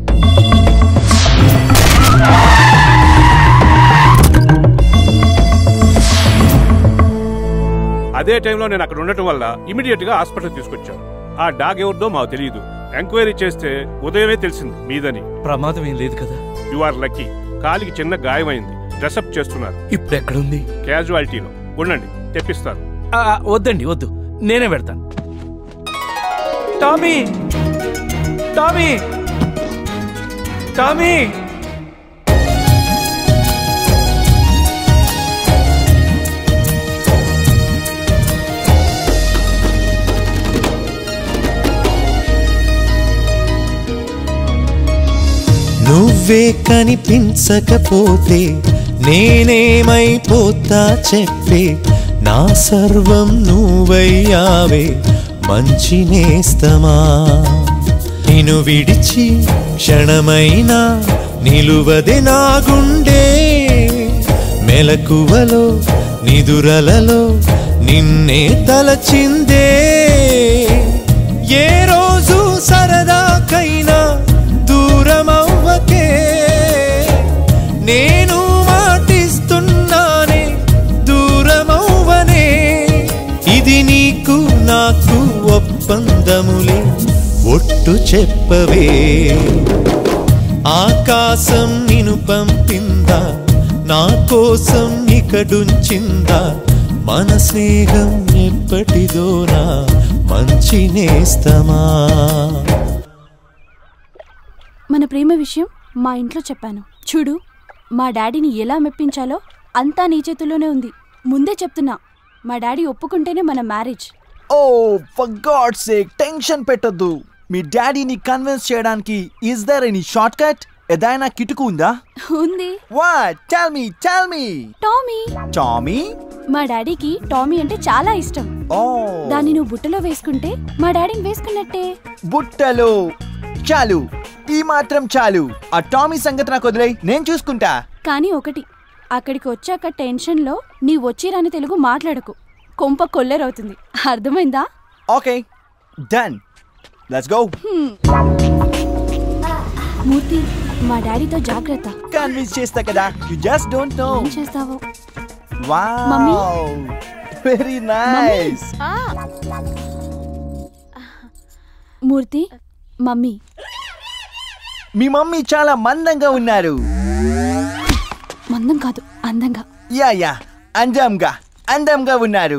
అదే టైంలో నేను అక్కడ ఉండటం వల్ల ఇమీడియట్ గా హాస్పిటల్ తీసుకొచ్చాను ఆ డాగ్ ఎవరిదో మాకు తెలియదు ఎంక్వైరీ చేస్తే ఉదయమే తెలిసింది మీదని ప్రమాదం ఏం లేదు కదా యు ఆర్ లక్కీ కాలికి చిన్న గాయమైంది డ్రెస్అప్ చేస్తున్నారు ఇప్పుడు ఎక్కడుంది క్యాజువాలిటీలో ఉండండి తెప్పిస్తారు ఆ, ఆ, వద్దండి వద్దు నేనే పెడతాను టామీ టామీ టామీ నువ్వే కనిపించకపోతే నేనేమైపోతా చెప్పే నా సర్వం నువ్వయ్యావే మంచి నేస్తమా నిన్ను విడిచి క్షణమైనా నిలువదే నా గుండె మెలకువలో నిదురలలో నిన్నే తలచిందే ఏ రోజు సరదాకైనా దూరమవ్వకే నేను మాటిస్తున్నానే దూరమవ్వనే ఇది నీకు నాకు ఒప్పందములే ఒట్టు చెప్పవే ఆకాశం నిను పంపిందా నా కోసం ఇకడుంచిందా మన స్నేహం ఎప్పటిదోనా మంచి నేస్తమా మన ప్రేమ విషయం మా ఇంట్లో చెప్పాను చూడు మా డాడీని ఎలా మెప్పించాలో అంతా నీ చేతుల్లోనే ఉంది ముందే చెప్తున్నా మా డాడీ ఒప్పుకుంటేనే మన marriage oh for God sake tension పెట్టొద్దు మీ డాడీని కన్విన్స్ చేయడానికి is there any short cut ఏదైనా కిటుకు ఉందా ఉంది what tell me tell me Tommy Tommy మా డాడీకి టామీ అంటే చాలా ఇష్టం ఓ దాన్ని నువ్వు బుట్టలో వేసుకుంటే మా డాడీని వేసుకున్నట్టే బుట్టలు చాలు ఈ మాత్రం చాలు ఆ టామీ సంగతి నాకు వదిలేయ్ నేను చూసుకుంటా కానీ ఒకటి అక్కడికి వచ్చాక టెన్షన్లో నీ వచ్చిరాని తెలుగు మాట్లాడకు కొంప కొల్లేరవుతుంది అర్థమైందా okay done let's go Murthy మా డాడీతో జాగ్రత్త కన్విన్స్ చేస్తా కదా యు జస్ట్ డోంట్ నో ఏం చేస్తావో wow very nice Murthy mummy మీ మమ్మీ చాలా మందంగా ఉన్నారు మందం కాదు అందంగా యా యా అందంగా అందంగా ఉన్నారు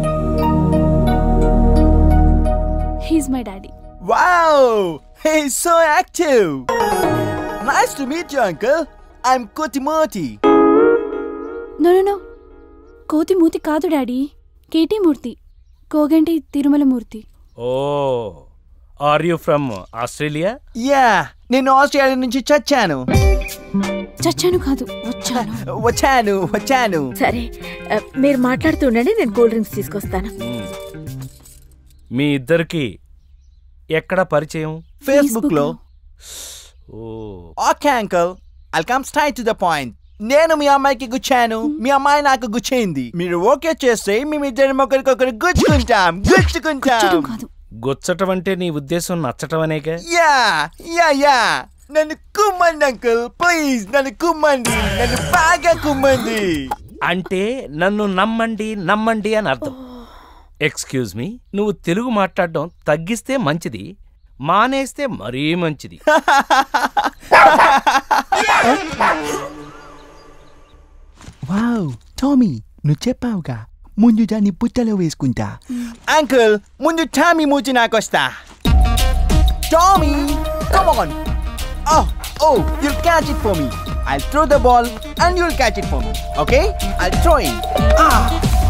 he's my daddy wow hey so active nice to meet you uncle I'm కోతిమోతి నో నో నో కోతి మూతి కాదు daddy KT Murthy Koganti Tirumala Murthy oh are you from Australia yeah నేను ఆస్ట్రేలియా నుంచి చచ్చాను చచ్చాను కాదు వచ్చాను వచ్చాను వచ్చాను సరే ఆ, మీరు మాట్లాడుతూ ఉండండి నేను కూల్ డ్రింక్స్ తీసుకొస్తాను మీ ఇద్దరికి ఎక్కడ పరిచయం ఫేస్బుక్ లో ఓ okay uncle I come straight to the point నేను మీ అమ్మాయికి గుచ్చాను మీ అమ్మాయి నాకు గుచ్చింది మీరు ఓకే చేస్తే మేమిద్దరం ఒకరికొకరు గుచ్చుకుంటాం గుచ్చుకుంటాం గుచ్చటం అంటే నీ ఉద్దేశం నచ్చటం అనేక యా యా యా నన్ను కుమ్మండి అంకుల్ ప్లీజ్ నన్ను కుమ్మండి నన్ను బాగా కుమ్మండి అంటే నన్ను నమ్మండి నమ్మండి అని అర్థం ఎక్స్క్యూజ్ మీ నువ్వు తెలుగు మాట్లాడడం తగ్గిస్తే మంచిది మానేస్తే మరీ మంచిది వావ్ టామీ నువ్వు చెప్పావుగా ముందు దాన్ని పుట్టలో వేసుకుంటా అంకుల్ ముందు టామీ మూచి నాకొస్తా Tommy come on oh oh you catch it for me I'll throw the ball and you'll catch it for me. Okay? I'll throw it. Ah.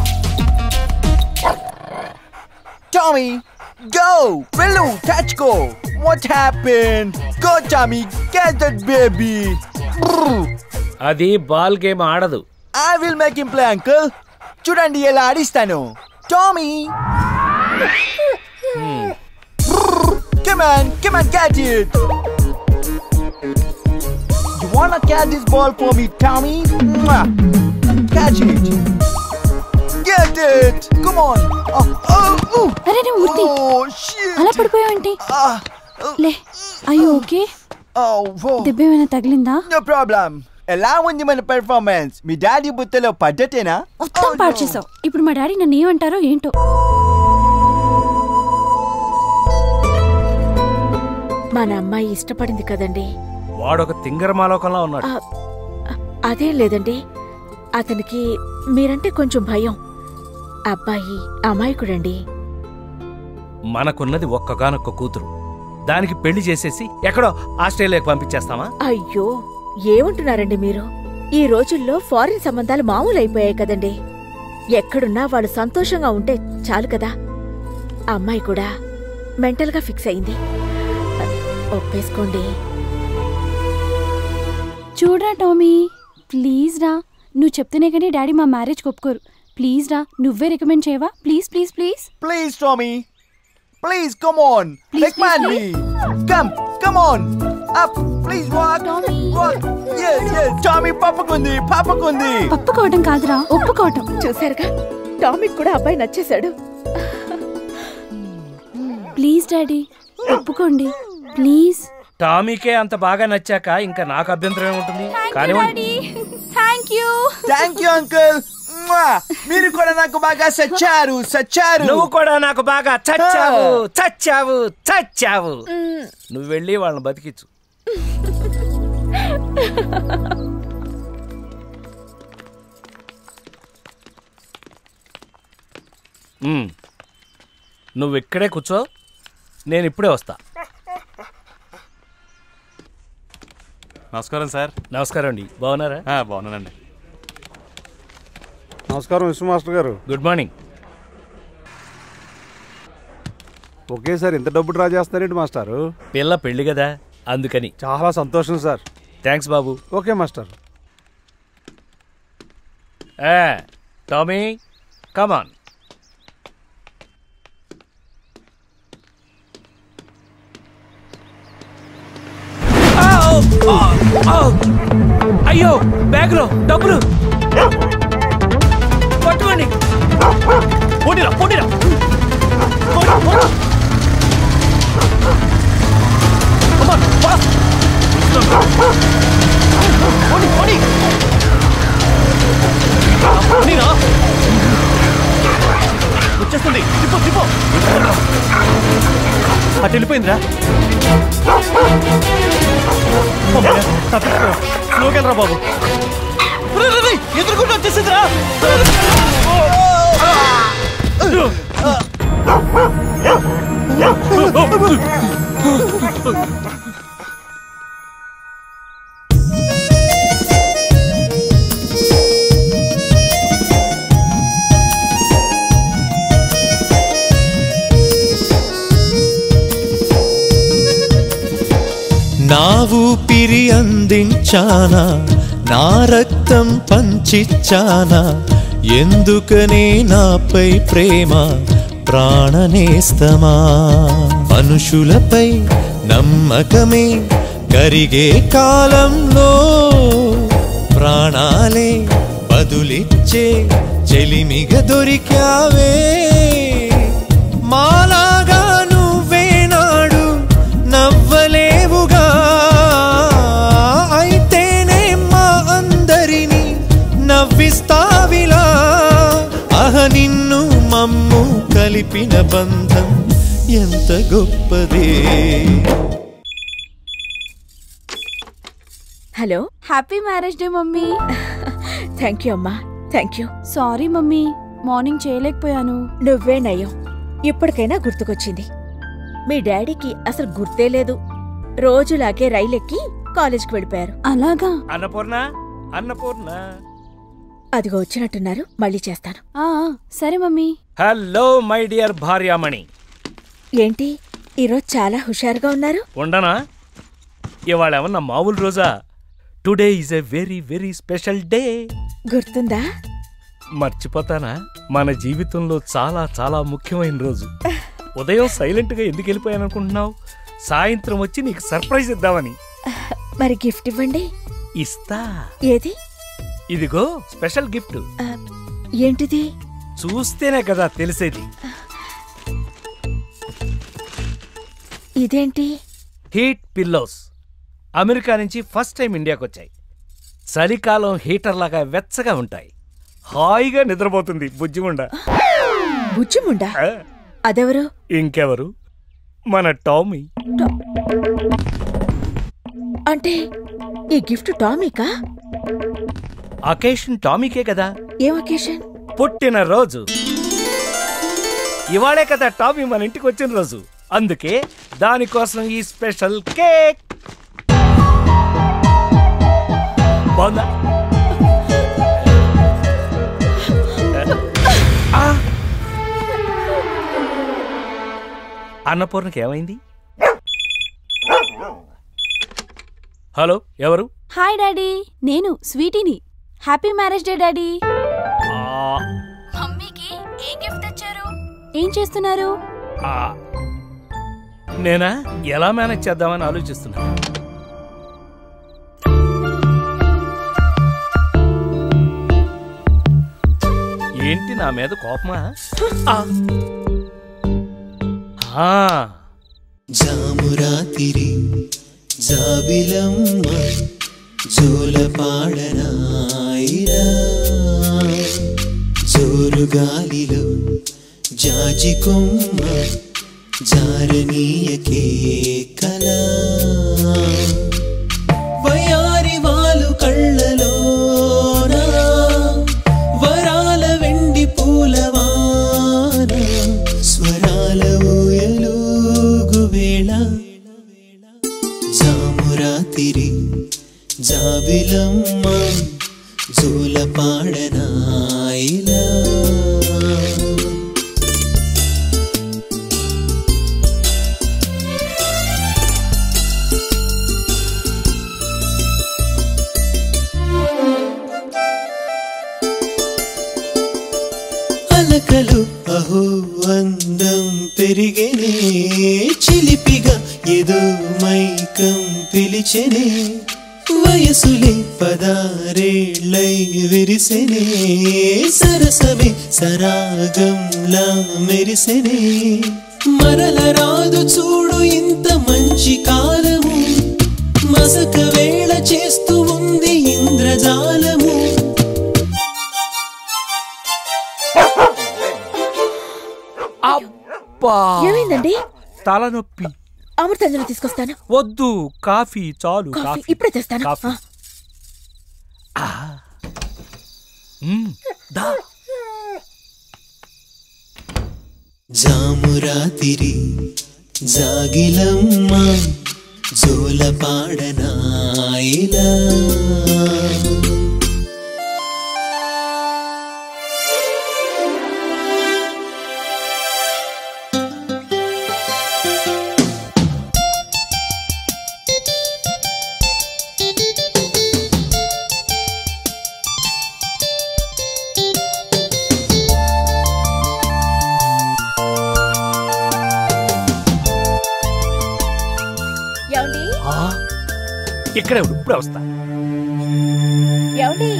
Tommy, go! Willow, touch go! What happened? Go, Tommy, catch that baby! Brr. అది ball game ఆడదు I will make him play, uncle. చూడండి ఎలా ఆడిస్తాను Tommy Come on, come on, catch it. You wanna catch this ball for me, Tommy? Mwah. Catch it. Get it. Come on. Oh, oh, oh. అరే రే మూర్తి Oh, shit. అలా పడిపోయావంటి లే అయ్యో okay దెబ్బ ఏమైనా తగిలిందా No problem. ఎలా ఉంది మన పెర్ఫార్మెన్స్ మీ డాడీ బుత్తలో పద్ధతేనా మొత్తం పాడు చేసావు ఇప్పుడు మా డాడీ నన్ను ఏమంటారో ఏంటో మన అమ్మాయి ఇష్టపడింది కదండి వాడొక తింగరమాలోకంలో ఉన్నాడు ఆ, అదేం లేదండి అతనికి మీరంటే కొంచెం భయం అబ్బాయి అమాయకుడండి మనకున్నది ఒక్కగానొక్క కూతురు దానికి పెళ్లి చేసేసి ఎక్కడో ఆస్ట్రేలియాకి పంపించేస్తామా అయ్యో ఏమంటున్నారండి మీరు ఈ రోజుల్లో ఫారిన్ సంబంధాలు మామూలు అయిపోయాయి కదండి ఎక్కడున్నా వాళ్ళు సంతోషంగా ఉంటే చాలు కదా ఆ అమ్మాయి కూడా మెంటల్గా ఫిక్స్ అయింది ఒప్పేసుకోండి చూడరా టామీ ప్లీజ్ రా నువ్వు చెప్తేనే కానీ డాడీ మా మ్యారేజ్ ఒప్పుకోరు ప్లీజ్ రా నువ్వే రికమెండ్ చేయవా please please please Please, Tommy. Please, come on. Please, Recommend please, me. Come, come on. Up, please walk. Walk. Yes, yes. Tommy, పాపకుంది పాపకుంది ఒప్పుకోవటం కాదురా ఒప్పుకోవటం చూసారుగా టామిక్ కూడా అబ్బాయి నచ్చేశాడు ప్లీజ్ డాడీ ఒప్పుకోండి ప్లీజ్ టామీకే అంత బాగా నచ్చాక ఇంకా నాకు అభ్యంతరం ఏముంటుంది కానివ్వండి thank you thank you uncle మీరు కూడా నాకు బాగా సచ్చారు సచ్చారు నువ్వు కూడా నాకు బాగా చచ్చావు చచ్చావు చచ్చావు నువ్వు వెళ్ళి వాళ్ళని బతికిచ్చు ఉమ్. నువ్వు ఇక్కడే కూర్చో నేను ఇప్పుడే వస్తా నమస్కారం సార్ నమస్కారం అండి బాగున్నారా బాగున్నానండి నమస్కారం విశ్వ మాస్టర్ గారు గుడ్ మార్నింగ్ ఒకేసారి ఇంత డబ్బు డ్రా చేస్తారేంటి మాస్టారు పిల్ల పెళ్లి కదా అందుకని చాలా సంతోషం సార్ థ్యాంక్స్ బాబు ఓకే మాస్టర్ ఏ టామీ కమాన్ అయ్యో బ్యాగ్లో డబ్బులు పట్టుకోండి పోటీరా పోటీరా వచ్చేస్తుంది తిప్పో తిప్పో అటు వెళ్ళిపోయిందిరా స్లోకెళ్ళరా బాబు ఎదురుకుంటూ వచ్చేసిందిరా నా ఊపిరి అందించానా నా రక్తం పంచిచ్చానా ఎందుకనే నాపై ప్రేమ ప్రాణనేస్తమా మనుషులపై నమ్మకమే కరిగే కాలంలో ప్రాణాలే బదులిచ్చే చెలిమిగ దొరికావే మాలాగా నువ్వే నాడు నవ్వలేవుగా అయితేనే మా అందరినీ నవ్విస్తావిలా అహ నిన్ను మమ్ము కలిపిన బంధం ఎంత గొప్పదే hello happy marriage day mummy thank you అమ్మా thank you sorry mummy morning చేయలేకపోయాను నువ్వే నయం ఇప్పటికైనా గుర్తుకొచ్చింది మీ డాడీకి అసలు గుర్తే లేదు రోజులాగే రైలెక్కి కాలేజ్కి వెళ్ళిపోయారు అలాగా అన్నపూర్ణ అన్నపూర్ణ అదిగో వచ్చినట్టున్నారు మళ్ళీ చేస్తాను ఆ, ఆ, సరే మమ్మీ హలో మై డియర్ భార్యామణి ఏంటి ఈరోజు చాలా హుషారుగా ఉన్నారు ఉండనా ఇవాళ ఏమన్నా మామూలు రోజా today is a very very special day గుర్తుందా మర్చిపోతానా మన జీవితంలో చాలా చాలా ముఖ్యమైన రోజు ఉదయం సైలెంట్ గా ఎందుకు వెళ్ళిపోయాను అనుకుంటున్నావు సాయంత్రం వచ్చి నీకు సర్ప్రైజ్ ఇద్దామని మరి గిఫ్ట్ ఇవ్వండి ఇస్తా ఏది ఇదిగో స్పెషల్ గిఫ్ట్ ఆ, ఏంటిది చూస్తేనే కదా తెలిసేది ఇదేంటి హీట్ పిల్లోస్ అమెరికా నుంచి ఫస్ట్ టైం ఇండియాకి వచ్చాయి చలికాలం హీటర్ లాగా వెచ్చగా ఉంటాయి హాయిగా నిద్రపోతుంది బుజ్జిగుండ బుజ్జిముండా అదెవరు ఇంకెవరు మన టామీ అంటే ఈ గిఫ్ట్ టామీకా అకేషన్ టామీకే కదా ఏం అకేషన్ పుట్టిన రోజు ఇవాళే కదా టామీ మన ఇంటికి వచ్చిన రోజు అందుకే దానికోసం ఈ స్పెషల్ కేక్ బాగుందా ఆ! అన్నపూర్ణకి ఏమైంది హలో ఎవరు హాయ్ డాడీ నేను స్వీటీని హ్యాపీ మ్యారేజ్ డే డాడీ మమ్మీకి ఏ గిఫ్ట్ తెచ్చారు ఏం చేస్తున్నారు ఆ, నేనా ఎలా మేనేజ్ చేద్దామని ఆలోచిస్తున్నా ఏంటి నా మీద కోపమా ఆ. ఆ, జామురాతిరి జాబిలమ్మ జోలపాడనాయిరా జోరుగాలిలో జాజి కొమ్మ జారనీయకే కలా వయారి వాలు కళ్ళలోనా వరాల వెండి పూలవాన స్వరాల ఊయలూగు వేళ జామురాతిరి జాబిలమ్మ జోలపాడనాయిలా అలకలు అహో అందం పెరిగేనే చిలిపిగా ఏదో మైకం పిలిచెనే వయసులే పదారేళ్ళై విరిసెనే సరసమే సరాగంలా మెరిసెనే మరల రాదు చూడు ఇంత మంచి కాలము మసక వేళ చేస్తూ ఉంది ఇంద్రజాలము అబ్బా ఏమైందండి తలనొప్పి అమృతాంజలి తీసుకొస్తాను వద్దు కాఫీ చాలు కాఫీ కాఫీ ఇప్పుడే తెస్తాను కాఫీ. ఆ. మ్మ్, దా. జామురాతిరి జాగిలమ్మ జోలపాడనాయిలా ఏమండి ఆ, ఇక్కడే ఉండు, ఇప్పుడే వస్తా ఏమండి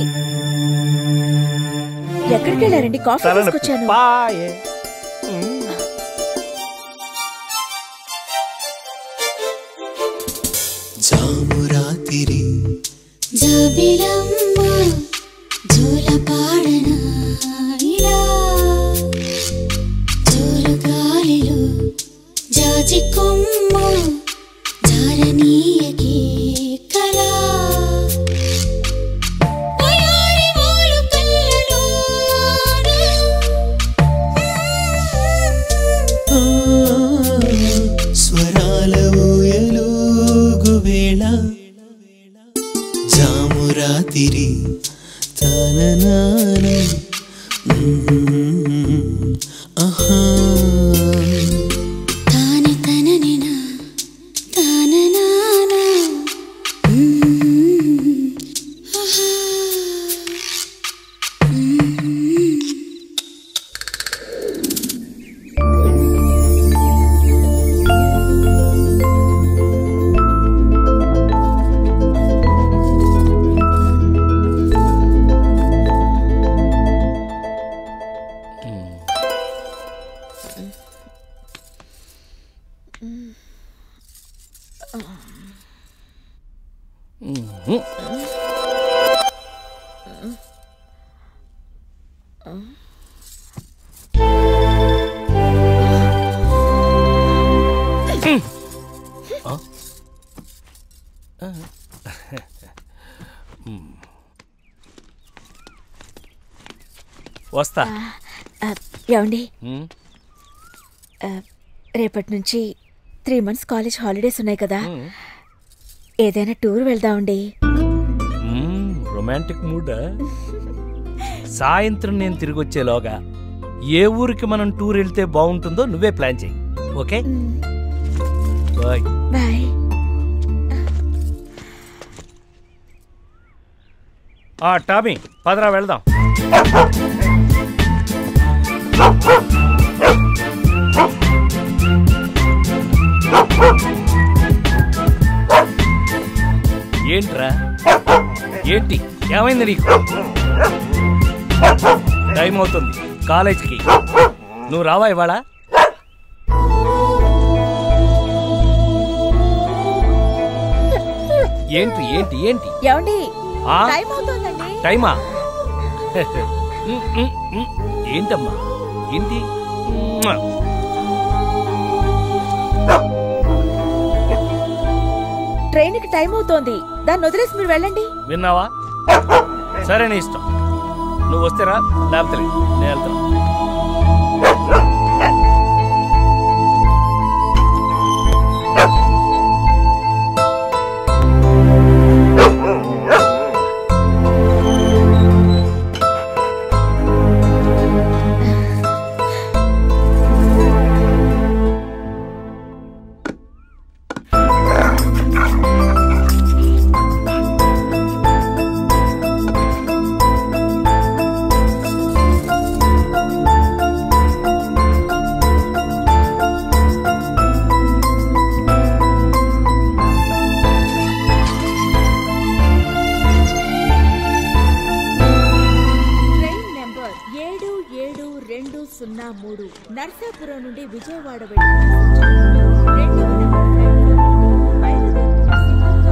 ఎక్కడికి వెళ్ళారండి కాఫీ తలనొప్పి. తీసుకొచ్చాను బాయ్ జామురాతిరి జాబిలమ్మ జోలపాడన ఇలా జోరుగాలిలో జాజి కొమ్మ జారనీయకే కలా వయారి వాలు కళ్ళలోన ఆ, స్వరాల ఊయలూగు వేళ ఆహా తాని తననిన తాననానా వస్తా ఆ, ఏమండి ఉమ్, ఆ, రేపటి నుంచి త్రీ మంత్స్ కాలేజ్ హాలిడేస్ ఉన్నాయి కదా ఏదైనా టూర్ వెళ్దామండి ఉమ్, రొమాంటిక్ మూడా సాయంత్రం నేను తిరిగి వచ్చేలోగా ఏ ఊరికి మనం టూర్ వెళ్తే బాగుంటుందో నువ్వే ప్లాన్ చెయ్యి ఓకే బాయ్ బాయ్ ఆ టామీ పదరా వెళ్దాం ఏంట్రా ఏంటి ఏమైంది నీకు టైం అవుతుంది కాలేజ్కి నువ్వు రావా ఇవాళ ఏంటి ఏంటి ఏంటి ఏమండి ఆ? టైం అవుతోందండి టైమా ఉమ్, ఉమ్, ఉమ్. ఏంటమ్మా ఏంటి ఉమ్మా. ట్రైన్కి టైం అవుతోంది దాన్ని వదిలేసి మీరు వెళ్ళండి విన్నావా సరే నీ ఇష్టం నువ్వు వస్తేరా లేకపోతే లేదు. నేను వెళ్తాను ట్రైన్ నెంబర్ ఏడు ఏడు రెండు సున్నా మూడు నర్సాపురం నుండి విజయవాడ వెళ్ళి రెండవ నెంబర్ ప్లాట్ఫామ్ నుండి బయలుదేరుతున్న సిద్ధంగా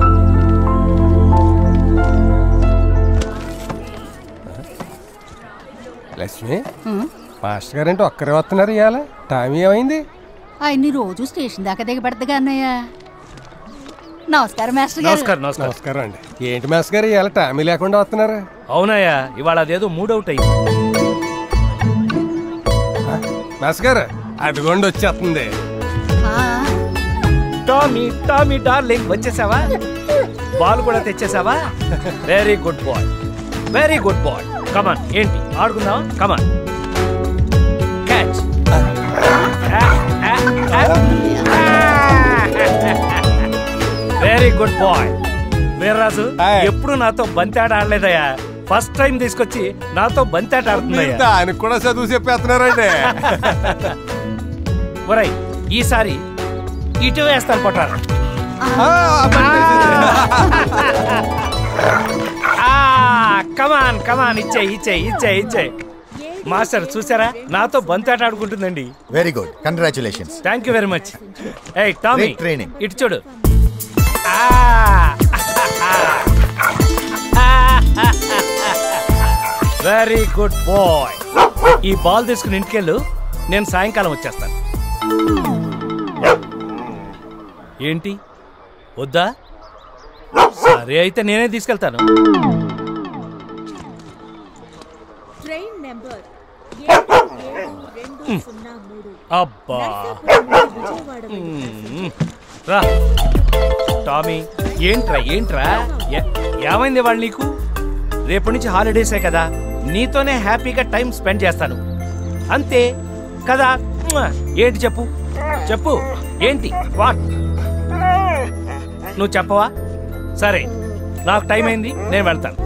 లక్ష్మి మాస్టర్ గారు అంటే ఒక్కరే వస్తున్నారు ఇవాళ టైం ఏమైంది ఆయన్ని రోజు స్టేషన్ దాకా దిగబెడతగా అన్నయ్య నమస్కారం మాస్టర్ గారు నమస్కారం నమస్కారం నమస్కారం అండి ఏంటి మాస్టర్ గారు ఇవాళ టైం లేకుండా వస్తున్నారు అవునయ్యా ఇవాళ అదేదో మూడవుట్ అయింది మాస్టర్ గారు అదిగోండి వచ్చేస్తుంది టామీ టామీ డార్లింగ్ వచ్చేసావా బాల్ కూడా తెచ్చేసావా very good boy very good boy come on ఏంటి ఆడుకుందాం come on catch very good boy Veerraju ఎప్పుడు నాతో బంతాట ఆడలేదయ్యా ఫస్ట్ టైం తీసుకొచ్చి నాతో బంతాట ఆడుతుందయ్యా దానికి కూడా చదువు చెప్పేస్తున్నారండి ఒరై ఈసారి ఇటు వేస్తాను కొట్టారు కమాన్ కమాన్ ఇచ్చేయి ఇచ్చేయి ఇచ్చేయి ఇచ్చేయి మాస్టర్ చూసారా నాతో బంతాట ఆడుకుంటుందండి very good congratulations thank you very much ఏ టామీ Great training. ఇటు చూడు వెరీ గుడ్ బాయ్ ఈ బాల్ తీసుకుని ఇంటికెళ్ళు నేను సాయంకాలం వచ్చేస్తాను ఏంటి వద్దా సరే అయితే నేనే తీసుకెళ్తాను ట్రైన్ నెంబర్ ఏడు ఏడు రెండు సున్నా మూడు అబ్బా నర్సాపురం నుండి విజయవాడ వెళ్ళి మ్మ్. రా టామీ ఏంట్రా ఏంట్రా ఏ- ఏమైంది వాళ్ళు నీకు రేపటి నుంచి హాలిడేసే కదా నీతోనే హ్యాపీగా టైం స్పెండ్ చేస్తాను అంతే కదా మ్మ్. ఏంటి చెప్పు చెప్పు ఏంటి వాట్ నువ్వు చెప్పవా సరే నాకు టైం అయింది నేను వెళ్తాను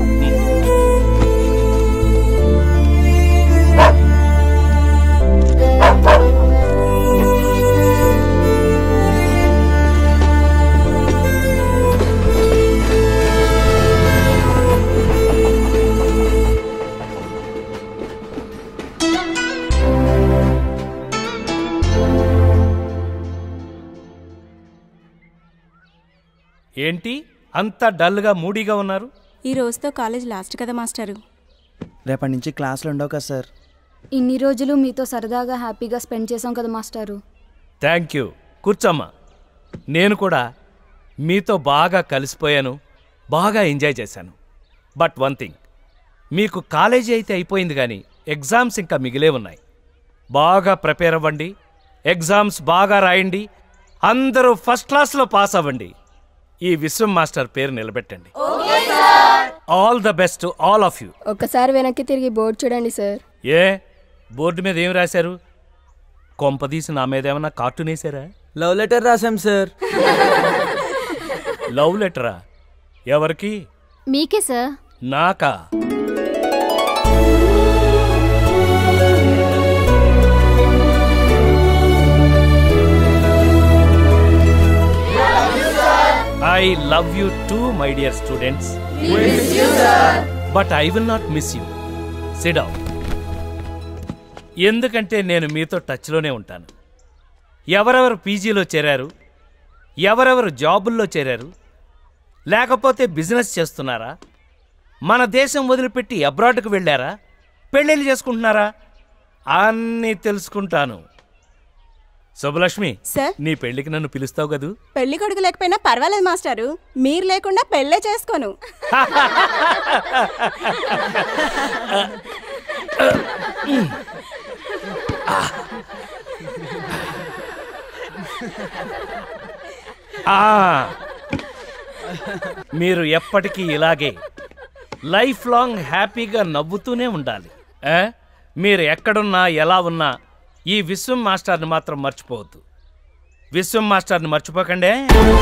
ఏంటి అంత డల్గా మూడీగా ఉన్నారు ఈ రోజుతో కాలేజ్ లాస్ట్ కదా మాస్టరు రేపటి నుంచి క్లాసులు ఉండవు కదా సార్ ఇన్ని రోజులు మీతో సరదాగా హ్యాపీగా స్పెండ్ చేసాం కదా మాస్టారు థ్యాంక్ యూ కూర్చోమ్మా నేను కూడా మీతో బాగా కలిసిపోయాను బాగా ఎంజాయ్ చేశాను బట్ వన్ థింగ్ మీకు కాలేజీ అయితే అయిపోయింది కానీ ఎగ్జామ్స్ ఇంకా మిగిలే ఉన్నాయి బాగా ప్రిపేర్ అవ్వండి ఎగ్జామ్స్ బాగా రాయండి అందరూ ఫస్ట్ క్లాస్లో పాస్ అవ్వండి ఈ విశ్వం మాస్టర్ పేరు నిలబెట్టండి all the best all of you ఒక్కసారి వెనక్కి తిరిగి బోర్డు చూడండి సార్ ఏ బోర్డు మీద ఏం రాశారు కొంపదీసి నా మీద ఏమన్నా కార్టూన్ వేసారా లవ్ లెటర్ రాశాం సార్ లవ్ లెటరా ఎవరికి మీకే సార్ నాకా I love you too my dear students but I will not miss you sit down ఎందుకంటే నేను మీతో టచ్లోనే ఉంటాను ఎవరెవరు పీజీలో చేరారు ఎవరెవరు జాబుల్లో చేరారు లేకపోతే బిజినెస్ చేస్తున్నారా మన దేశం వదిలిపెట్టి అబ్రాడ్కు వెళ్ళారా పెళ్ళిళ్ళు చేసుకుంటున్నారా అన్నీ తెలుసుకుంటాను శుభలక్ష్మి సార్ నీ పెళ్లికి నన్ను పిలుస్తావు కదూ పెళ్లి కొడుకు లేకపోయినా పర్వాలేదు మాస్టారు మీరు లేకుండా పెళ్ళే చేసుకోను ఆ మీరు ఎప్పటికీ ఇలాగే లైఫ్ లాంగ్ హ్యాపీగా నవ్వుతూనే ఉండాలి ఆ? మీరు ఎక్కడున్నా ఎలా ఉన్నా ఈ విశ్వం మాస్టర్ని మాత్రం మర్చిపోవద్దు విశ్వం మాస్టర్ని మర్చిపోకండే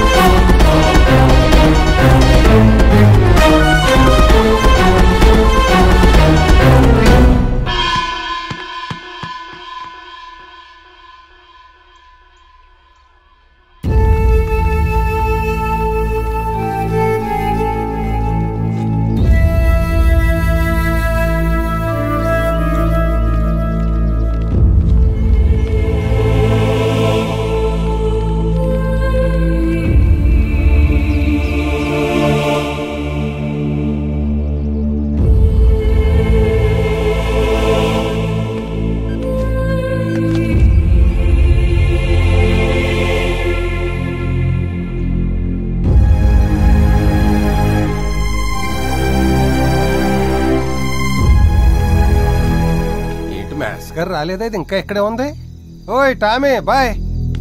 ఏంటి మ్యాథ్స్ గారు రాలేదా ఇది ఇంకా ఇక్కడే ఉంది ఓయ్ టామీ బాయ్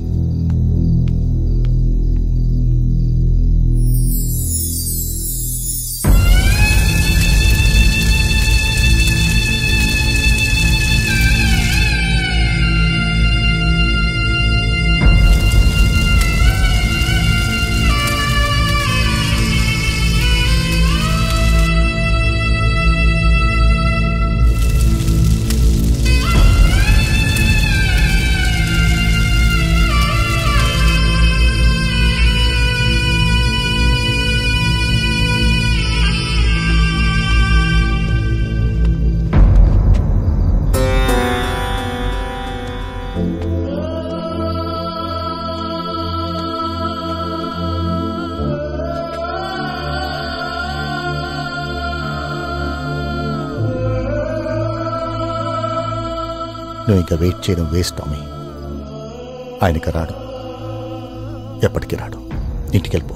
నువ్వు ఇంకా వెయిట్ చేయడం వేస్ట్ టామీ ఆయనకి రాడు ఎప్పటికీ రాడు ఇంటికి వెళ్ళిపో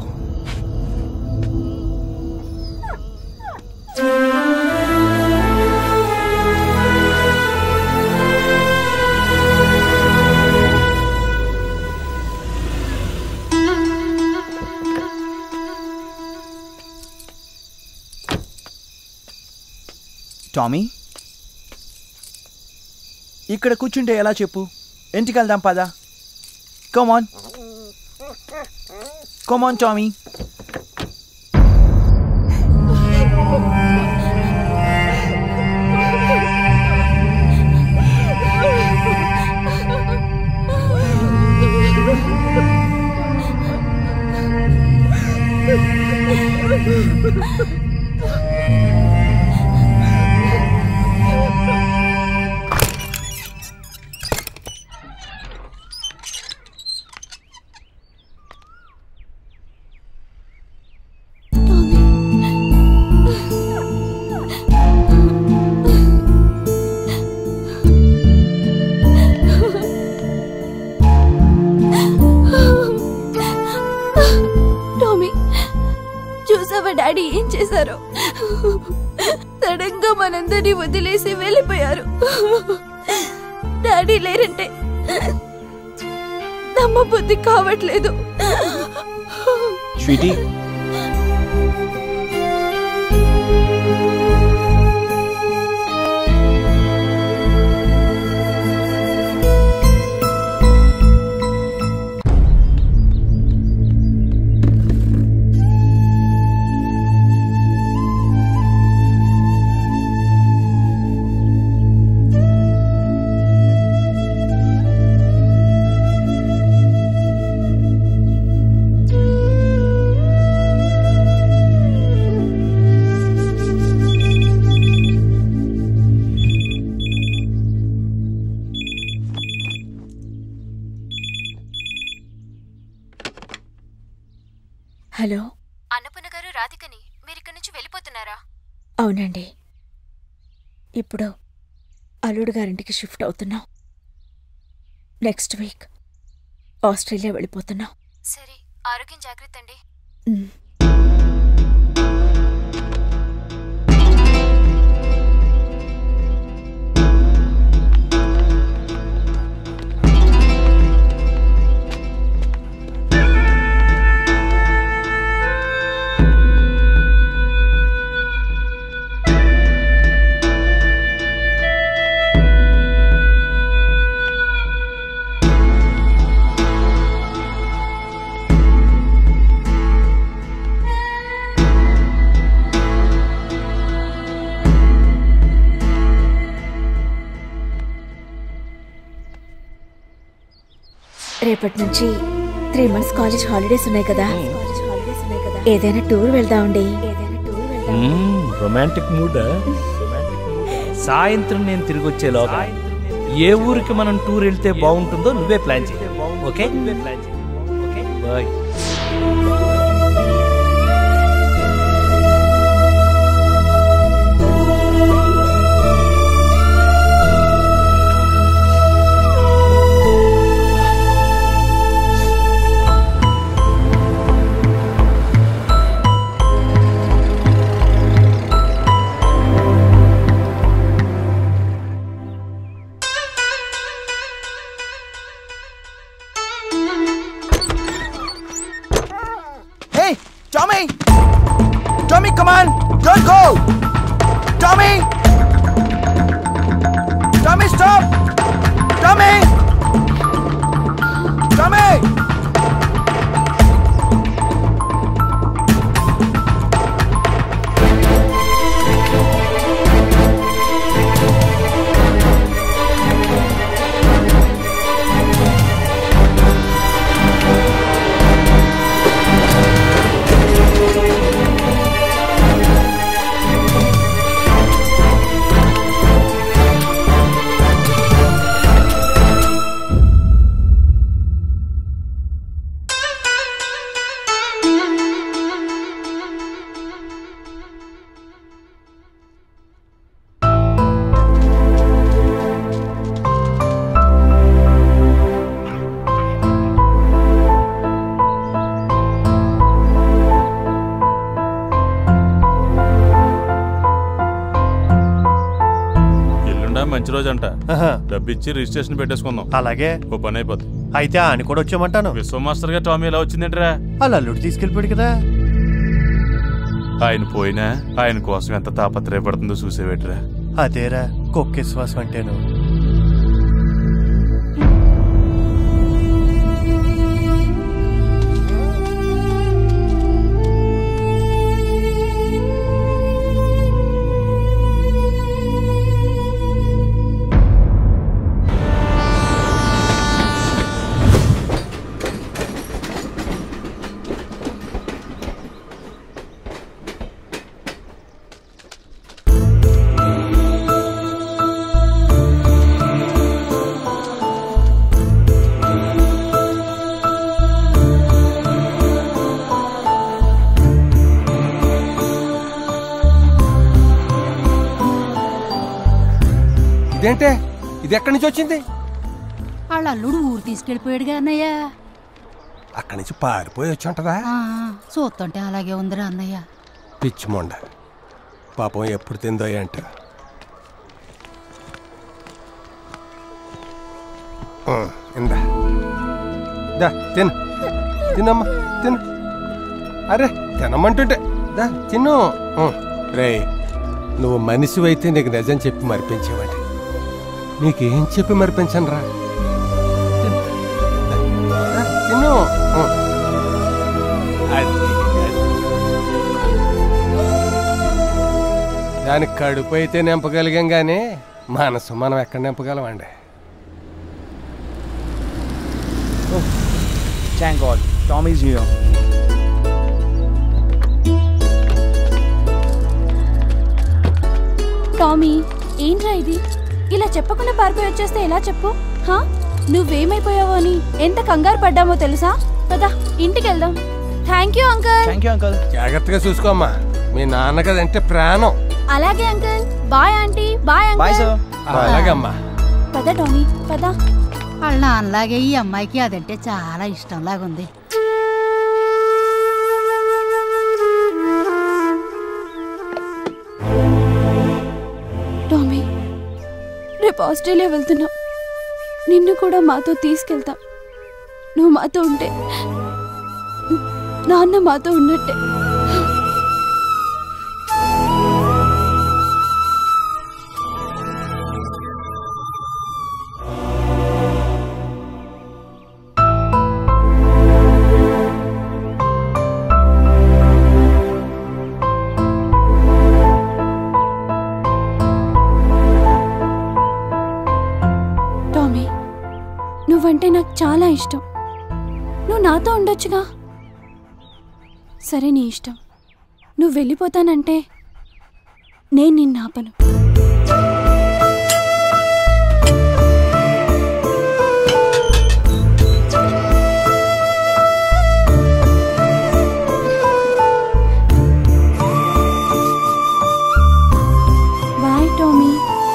టామీ ఇక్కడ కూర్చుంటే ఎలా చెప్పు ఇంటికి వెళ్దాం పదా కమాన్ కమాన్ టామీ టామీ చూసావా డాడీ ఏం చేశారో సడన్ గా మనందరినీ వదిలేసి వెళ్ళిపోయారు డాడీ లేరంటే నమ్మబుద్ధి కావట్లేదు స్వీటీ హలో అన్నపూర్ణ గారు రాధికని మీరు ఇక్కడి నుంచి వెళ్ళిపోతున్నారా అవునండి ఇప్పుడు అల్లుడు గారింటికి షిఫ్ట్ అవుతున్నాం నెక్స్ట్ వీక్ ఆస్ట్రేలియా వెళ్ళిపోతున్నాం సరే ఆరోగ్యం జాగ్రత్త అండి ఉమ్. రేపటి నుంచి త్రీ మంత్స్ కాలేజ్ హాలిడేస్ ఉన్నాయి కదా ఏదైనా టూర్ వెళ్దామండి రొమాంటిక్ మూడ్ సాయంత్రం నేను తిరిగి వచ్చేలోగా ఏ ఊరికి మనం టూర్ వెళ్తే బాగుంటుందో నువ్వే ప్లాన్ చేయి okay okay bye Hey, Tommy! Tommy, come on! Don't go! Tommy! Tommy, stop! Tommy! Tommy! ఎల్లుండా మంచి రోజు అంట డబ్బిచ్చి రిజిస్ట్రేషన్ పెట్టేసుకుందాం అలాగే ఓ పని అయిపోద్ది అయితే ఆయన కూడా వచ్చామంటాను విశ్వ మాస్టర్ గా టామీ ఎలా వచ్చిందేంట్రా వాళ్ళ అల్లుడు తీసుకెళ్ళిపోయాడు కదా ఆయన పోయినా ఆయన కోసం ఎంత తాపత్రయపడుతుందో చూసేవేట్రా అదేరా కుక్క విశ్వాసం అంటేను ఇదేంటే ఇది ఎక్కడి నుంచి వచ్చింది వాళ్ళ అల్లుడు ఊరు తీసుకెళ్ళిపోయాడుగా అన్నయ్య అక్కడి నుంచి పారిపోయి వచ్చి ఉంటదా ఆ, చూస్తుంటే అలాగే ఉందిరా అన్నయ్య పిచ్చి మొండ పాపం ఎప్పుడు తిందో ఏంట ఆ, ఇందా దా తిను తినమ్మా తిను అరే తినమంటుంటే దా తిను రే నువ్వు మనిషివైతే నీకు నిజం చెప్పి మరిపించావండి నీకేం చెప్పి మరిపించను రా తిను. దా, దా, తిను ఉం. అది, అది. దానికి కడుపు అయితే నింపగలిగాం కానీ మనసు మనం ఎక్కడ నింపగలమండి Thank God, Tommy's here. Tommy ఏంట్రా ఇది ఇలా చెప్పకుండా పారిపోయి వచ్చేస్తే ఎలా చెప్పు హా నువ్వేమైపోయావో అని ఎంత కంగారు పడ్డామో తెలుసా పదా ఇంటికి వెళ్దాం thank you uncle thank you uncle జాగ్రత్తగా చూసుకోమ్మా మీ నాన్న కదంటే ప్రాణం అలాగే uncle bye aunty bye bye uncle sir అలాగమ్మా పద టామీ పద వాళ్ళ నాన్నలాగే ఈ అమ్మాయికి అదంటే చాలా ఇష్టంలాగా ఉంది టామీ రేపు ఆస్ట్రేలియా వెళ్తున్నాం నిన్ను కూడా మాతో తీసుకెళ్తాం నువ్వు మాతో ఉంటే నాన్న మాతో ఉన్నట్టే టామీ నువ్వంటే నాకు చాలా ఇష్టం నువ్వు నాతో ఉండొచ్చుగా సరే నీ ఇష్టం నువ్వు వెళ్ళిపోతానంటే నేను నిన్ను ఆపను bye Tommy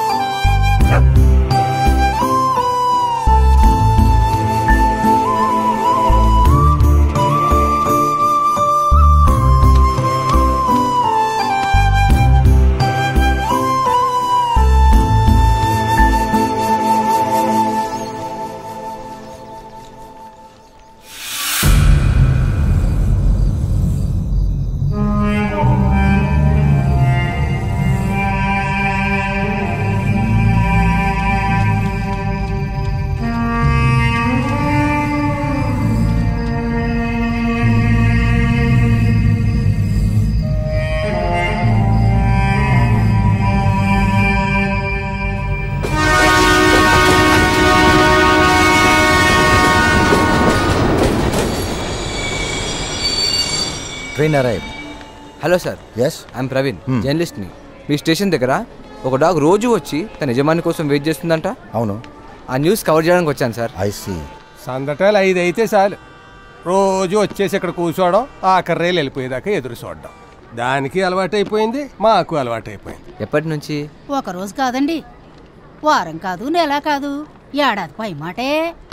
train arrive hello sir yes I'm Praveen జర్నలిస్ట్ని మీ స్టేషన్ దగ్గర ఒక డాగ్ రోజు వచ్చి తన యజమాని కోసం వెయిట్ చేస్తుందంట అవును ఆ న్యూస్ కవర్ చేయడానికి వచ్చాను సార్ ఐ సీ సందటాలు ఐదు అయితే చాలు రోజు వచ్చేసి ఇక్కడ కూర్చోవడం ఆ కర్రేలు వెళ్ళిపోయేదాకా ఎదురు చూడడం దానికి అలవాటైపోయింది మాకు అలవాటైపోయింది ఎప్పటి నుంచి ఒక రోజు కాదండి వారం కాదు నెల కాదు ఏడాది పై మాటే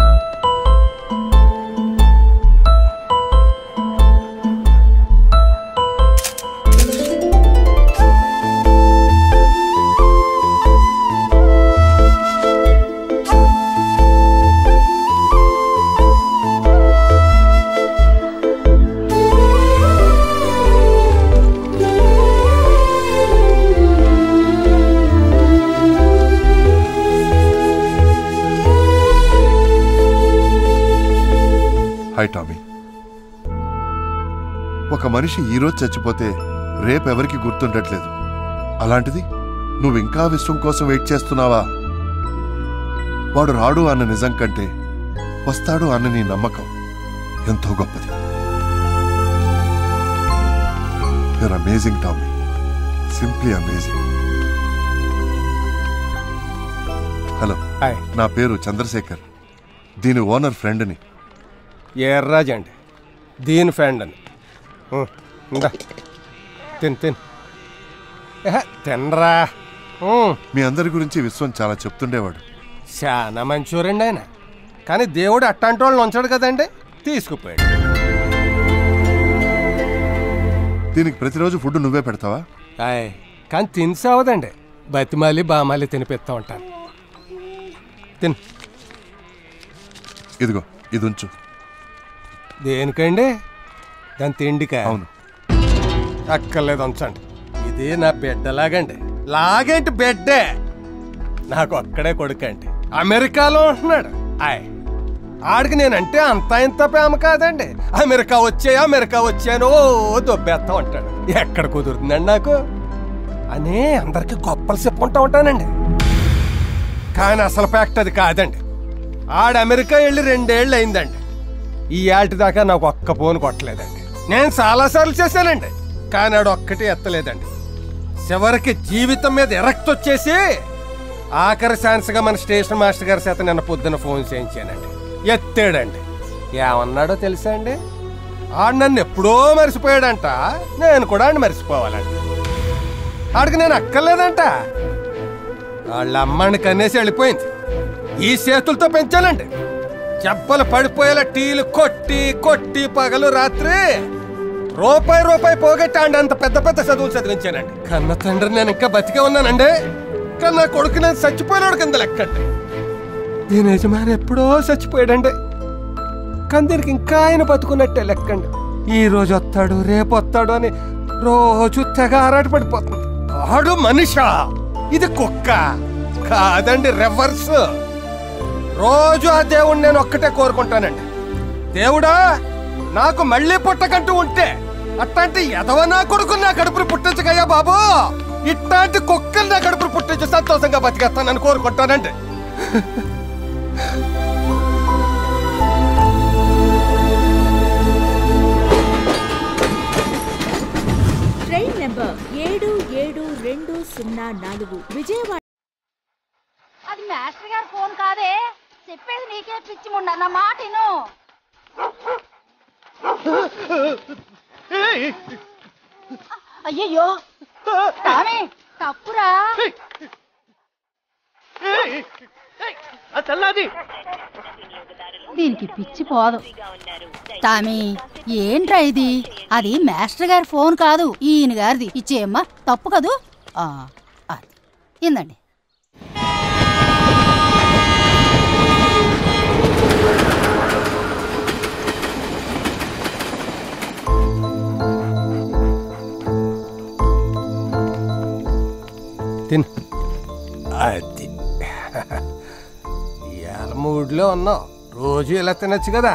హాయ్ టామీ ఒక మనిషి ఈరోజు చచ్చిపోతే రేపు ఎవరికి గుర్తుండట్లేదు అలాంటిది నువ్వు ఇంకా విశ్వం కోసం వెయిట్ చేస్తున్నావా వాడు రాడు అన్న నిజం కంటే వస్తాడు అన్న నీ నమ్మకం ఎంతో గొప్పది you're amazing Tommy simply amazing hello hi నా పేరు చంద్రశేఖర్ దీని ఓనర్ ఫ్రెండ్ని ఎర్రాజ్ అండి దీని ఫ్రెండ్ అని ఉం, ఇందా తిన్ తిన్ ఏహ, తినరా మీ అందరి గురించి విశ్వం చాలా చెప్తుండేవాడు చాలా మంచోరండి ఆయన కానీ దేవుడు అట్టాంటి వాళ్ళని ఉంచాడు కదండి తీసుకుపోయాడు దీనికి ప్రతిరోజు ఫుడ్ నువ్వే పెడతావా ఆయ్ కానీ తినిసావదండి బతిమాలి బామాలి తినిపిస్తా ఉంటాను తిన్ ఇదిగో ఇది ఉంచు దేనికండి దాని తిండికా అవును అక్కర్లేదు ఉంచండి ఇది నా బిడ్డ లాగండి లాగేంటి బిడ్డే నాకు ఒక్కడే కొడుకండి అమెరికాలో ఉంటున్నాడు ఆయ్ ఆడికి నేనంటే అంత ఇంత ప్రేమ కాదండి అమెరికా వచ్చే అమెరికా వచ్చాను ఓ దొబ్బేస్తా ఉంటాడు ఎక్కడ కుదురుతుందండి నాకు అని అందరికి గొప్పలు చెప్పుకుంటా ఉంటానండి కానీ అసలు ఫ్యాక్ట్ అది కాదండి ఆడ అమెరికా వెళ్ళి రెండేళ్ళు అయిందండి ఈ ఏటి దాకా నాకు ఒక్క ఫోన్ కొట్టలేదండి నేను చాలాసార్లు చేశానండి కానీ ఆడు ఒక్కటి ఎత్తలేదండి చివరికి జీవితం మీద ఎరక్ట్ వచ్చేసి ఆఖరి ఛాన్స్గా మన స్టేషన్ మాస్టర్ గారి చేత నిన్న పొద్దున ఫోన్ చేయించానండి ఎత్తాడండి ఏమన్నాడో తెలుసా అండి ఆడు నన్ను ఎప్పుడో మర్చిపోయాడంట నేను కూడా ఆడిని మర్చిపోవాలంట ఆడికి నేను అక్కర్లేదంట వాళ్ళ అమ్మాని కన్నేసి వెళ్ళిపోయింది ఈ చేతులతో పెంచాలండి చెప్పలు పడిపోయేలా టీలు కొట్టి కొట్టి పగలు రాత్రి రూపాయి రూపాయి పోగొట్టాండి అంత పెద్ద పెద్ద చదువులు చదివించానండి కన్న తండ్రి నేను ఇంకా బతికే ఉన్నానండి కానీ నా కొడుకు నేను చచ్చిపోయినాడు కింద లెక్కండి దీని యజమాని ఎప్పుడో చచ్చిపోయాడండి కానీ దీనికి ఇంకా ఆయన బతుకున్నట్టే లెక్కండి ఈ రోజు వస్తాడు రేపు వస్తాడు అని రోజు తెగ ఆరాట పడిపోతుంది ఆడు మనిషా ఇది కుక్క కాదండి రివర్స్ రోజు ఆ దేవుణ్ణి నేను ఒక్కటే కోరుకుంటానండి దేవుడా నాకు మళ్ళీ పుట్టకంటూ ఉంటే అట్లాంటి ఎదవ నా కొడుకు నా కడుపును పుట్టించగయ్యా బాబు ఇట్లాంటి కుక్కలు నా కడుపును పుట్టించి సంతోషంగా బతికేస్తానని కోరుకుంటానండి ట్రైన్ నెంబర్ ఏడు ఏడు రెండు సున్నా నాలుగు విజయవాడ అది మాస్టర్ గారి ఫోన్ కాదే చెప్పేది నీకే పిచ్చి ముండ నా మాటిను అయ్యయ్యో టామీ తప్పురా దీనికి పిచ్చి పోదు టామీ ఏంట్రా ఇది అది మాస్టర్ గారి ఫోన్ కాదు ఈయన గారిది ఇచ్చేయమ్మా తప్పు కదూ ఆ, అది ఇందండి తిన్ అది ఇవాళ మూడ్లో ఉన్నావు రోజు ఇలా తినొచ్చు కదా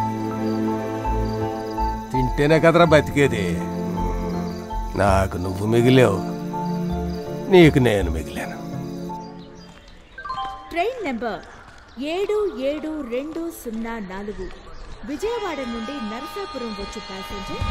తింటేనే కదరా బతికేది నాకు నువ్వు మిగిలేవు నీకు నేను మిగిలాను ట్రైన్ నెంబర్ ఏడు ఏడు రెండు సున్నా నాలుగు విజయవాడ నుండి నరసాపురం వచ్చు ప్యాసింజర్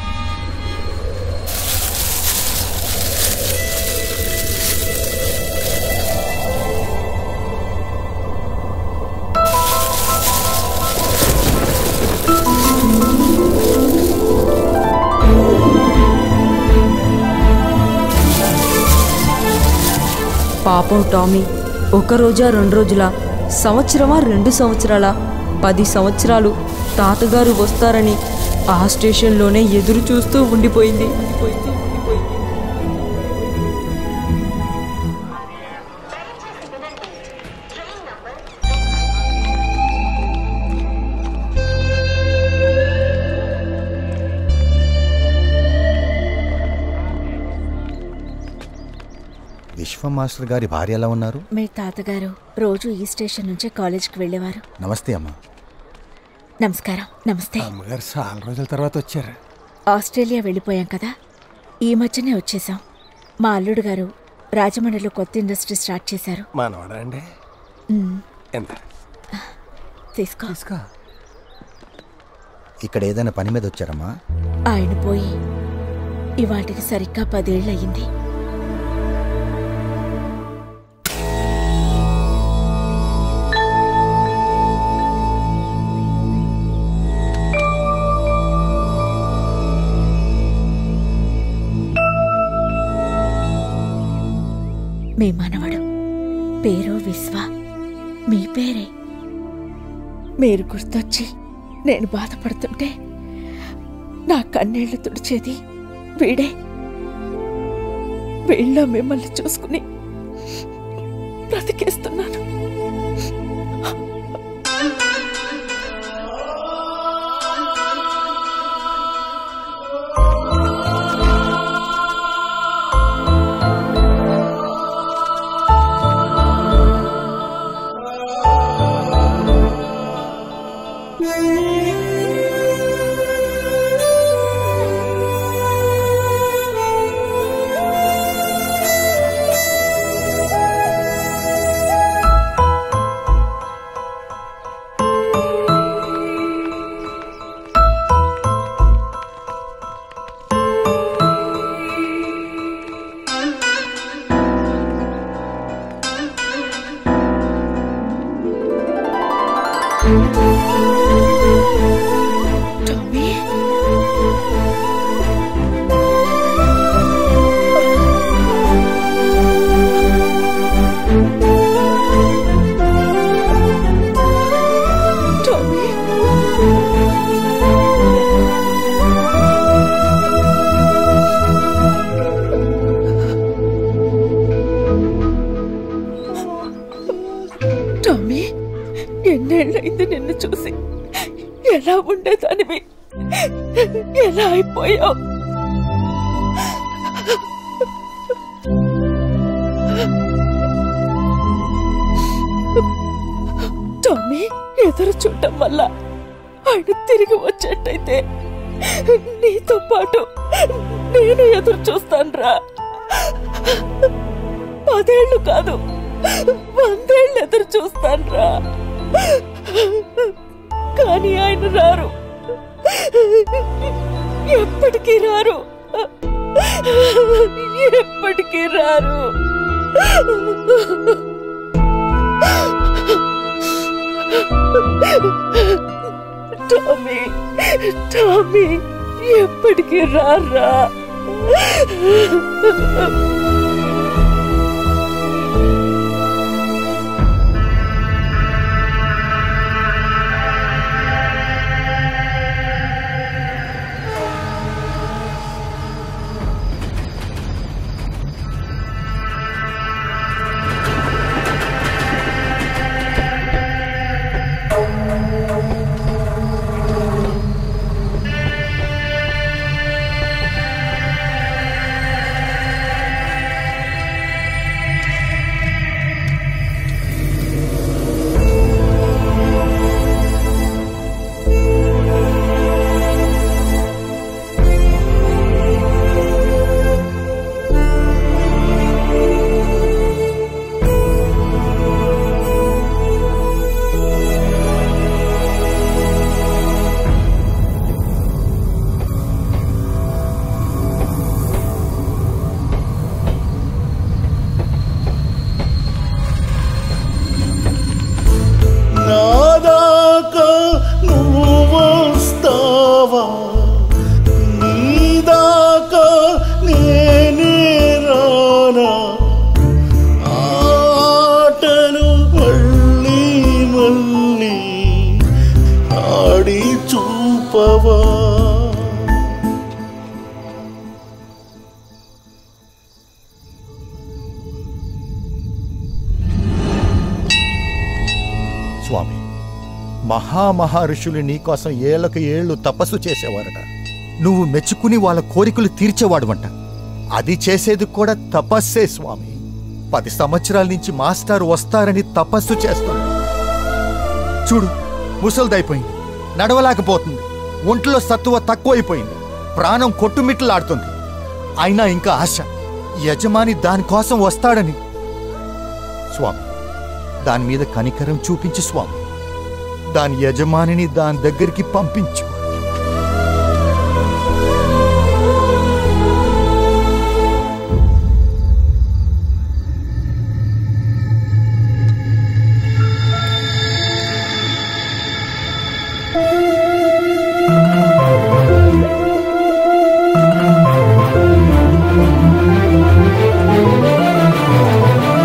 పాపం టామీ ఒక రోజా రెండు రోజులా సంవత్సరమా రెండు సంవత్సరాల పది సంవత్సరాలు తాతగారు వస్తారని ఆ స్టేషన్లోనే ఎదురు చూస్తూ ఉండిపోయింది విశ్వ మాస్టర్ గారి భార్య ఎలా ఉన్నారు మీ తాతగారు రోజు ఈ స్టేషన్ నుంచే కాలేజ్కి వెళ్ళేవారు నమస్తే అమ్మా నమస్కారం నమస్తే అమ్మగారు చాలా రోజుల తర్వాత వచ్చారు ఆస్ట్రేలియా వెళ్ళిపోయాం కదా ఈ మధ్యనే వచ్చేసాం మా అల్లుడు గారు రాజమండ్రిలో కొత్త ఇండస్ట్రీ స్టార్ట్ చేశారు మనవడా అండి ఉమ్, ఎంత తీసుకో ఇక్కడ ఏదైనా పని మీద వచ్చారమ్మా ఆయన పోయి ఇవాటికి సరిగ్గా పదేళ్ళు అయ్యింది మీ మనవడు పేరు విశ్వ మీ పేరే మీరు గుర్తొచ్చి నేను బాధపడుతుంటే నా కన్నీళ్లు తుడిచేది వీడే వీళ్ళ మిమ్మల్ని చూసుకుని బ్రతికేస్తున్నాను టామీ టామీ టామీ ఎన్నేళ్ళైంది నిన్ను చూసి ఎలా ఉండేదానివి ఎలా అయిపోయావు టామీ ఎదురు చూడటం వల్ల ఆయన తిరిగి వచ్చేట్టయితే నీతో పాటు నేను ఎదురు చూస్తానురా పదేళ్ళు కాదు వందేళ్ళు ఎదురు చూస్తానురా కానీ ఆయన రారు ఎప్పటికీ రారు ఎప్పటికీ రారు టామీ టామీ ఎప్పటికీ రారా నాదాకా నువ్వు వస్తావా నీదాకా నేనే రానా ఆటలు మళ్ళీ మళ్ళీ ఆడి చూపవా స్వామి మహామహా ఋషులు నీకోసం ఏళ్లకు ఏళ్ళు తపస్సు చేసేవారట నువ్వు మెచ్చుకుని వాళ్ళ కోరికలు తీర్చేవాడువంట అది చేసేది కూడా తపస్సే స్వామి పది సంవత్సరాల నుంచి మాస్టర్ వస్తారని తపస్సు చేస్తాను చూడు ముసల్దైపోయింది నడవలేకపోతుంది ఒంట్లో సత్తువ తక్కువైపోయింది ప్రాణం కొట్టుమిట్లాడుతుంది అయినా ఇంకా ఆశ యజమాని దానికోసం వస్తాడని స్వామి దాని మీద కనికరం చూపించు స్వామి దాని యజమానిని దాని దగ్గరికి పంపించు ఆ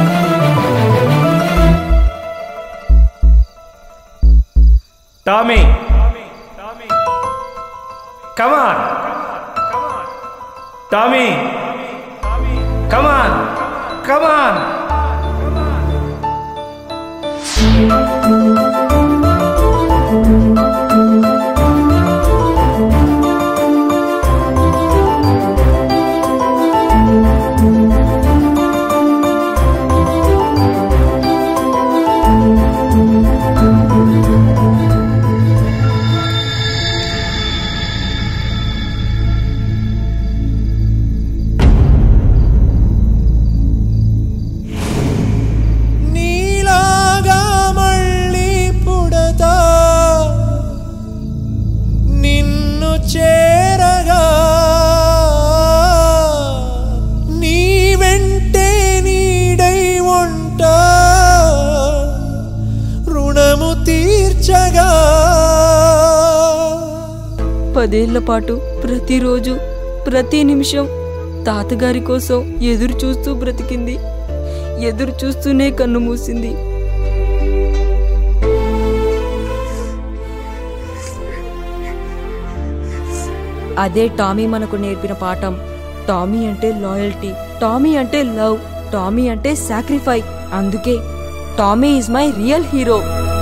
టామీ కమాన్ టామీ కమాన్ కమాన్ నీలాగా మళ్ళీ పుడతా నిన్ను చేరగా నీ వెంటే నీడై ఉంటా రుణము తీర్చగా పదేళ్ల పాటు ప్రతిరోజు ప్రతి నిమిషం తాతగారి కోసం ఎదురు చూస్తూ బ్రతికింది ఎదురు చూస్తూనే కన్ను మూసింది అదే టామీ మనకు నేర్పిన పాఠం టామీ అంటే లాయల్టీ టామీ అంటే లవ్ టామీ అంటే సాక్రిఫై అందుకే Tommy is my real hero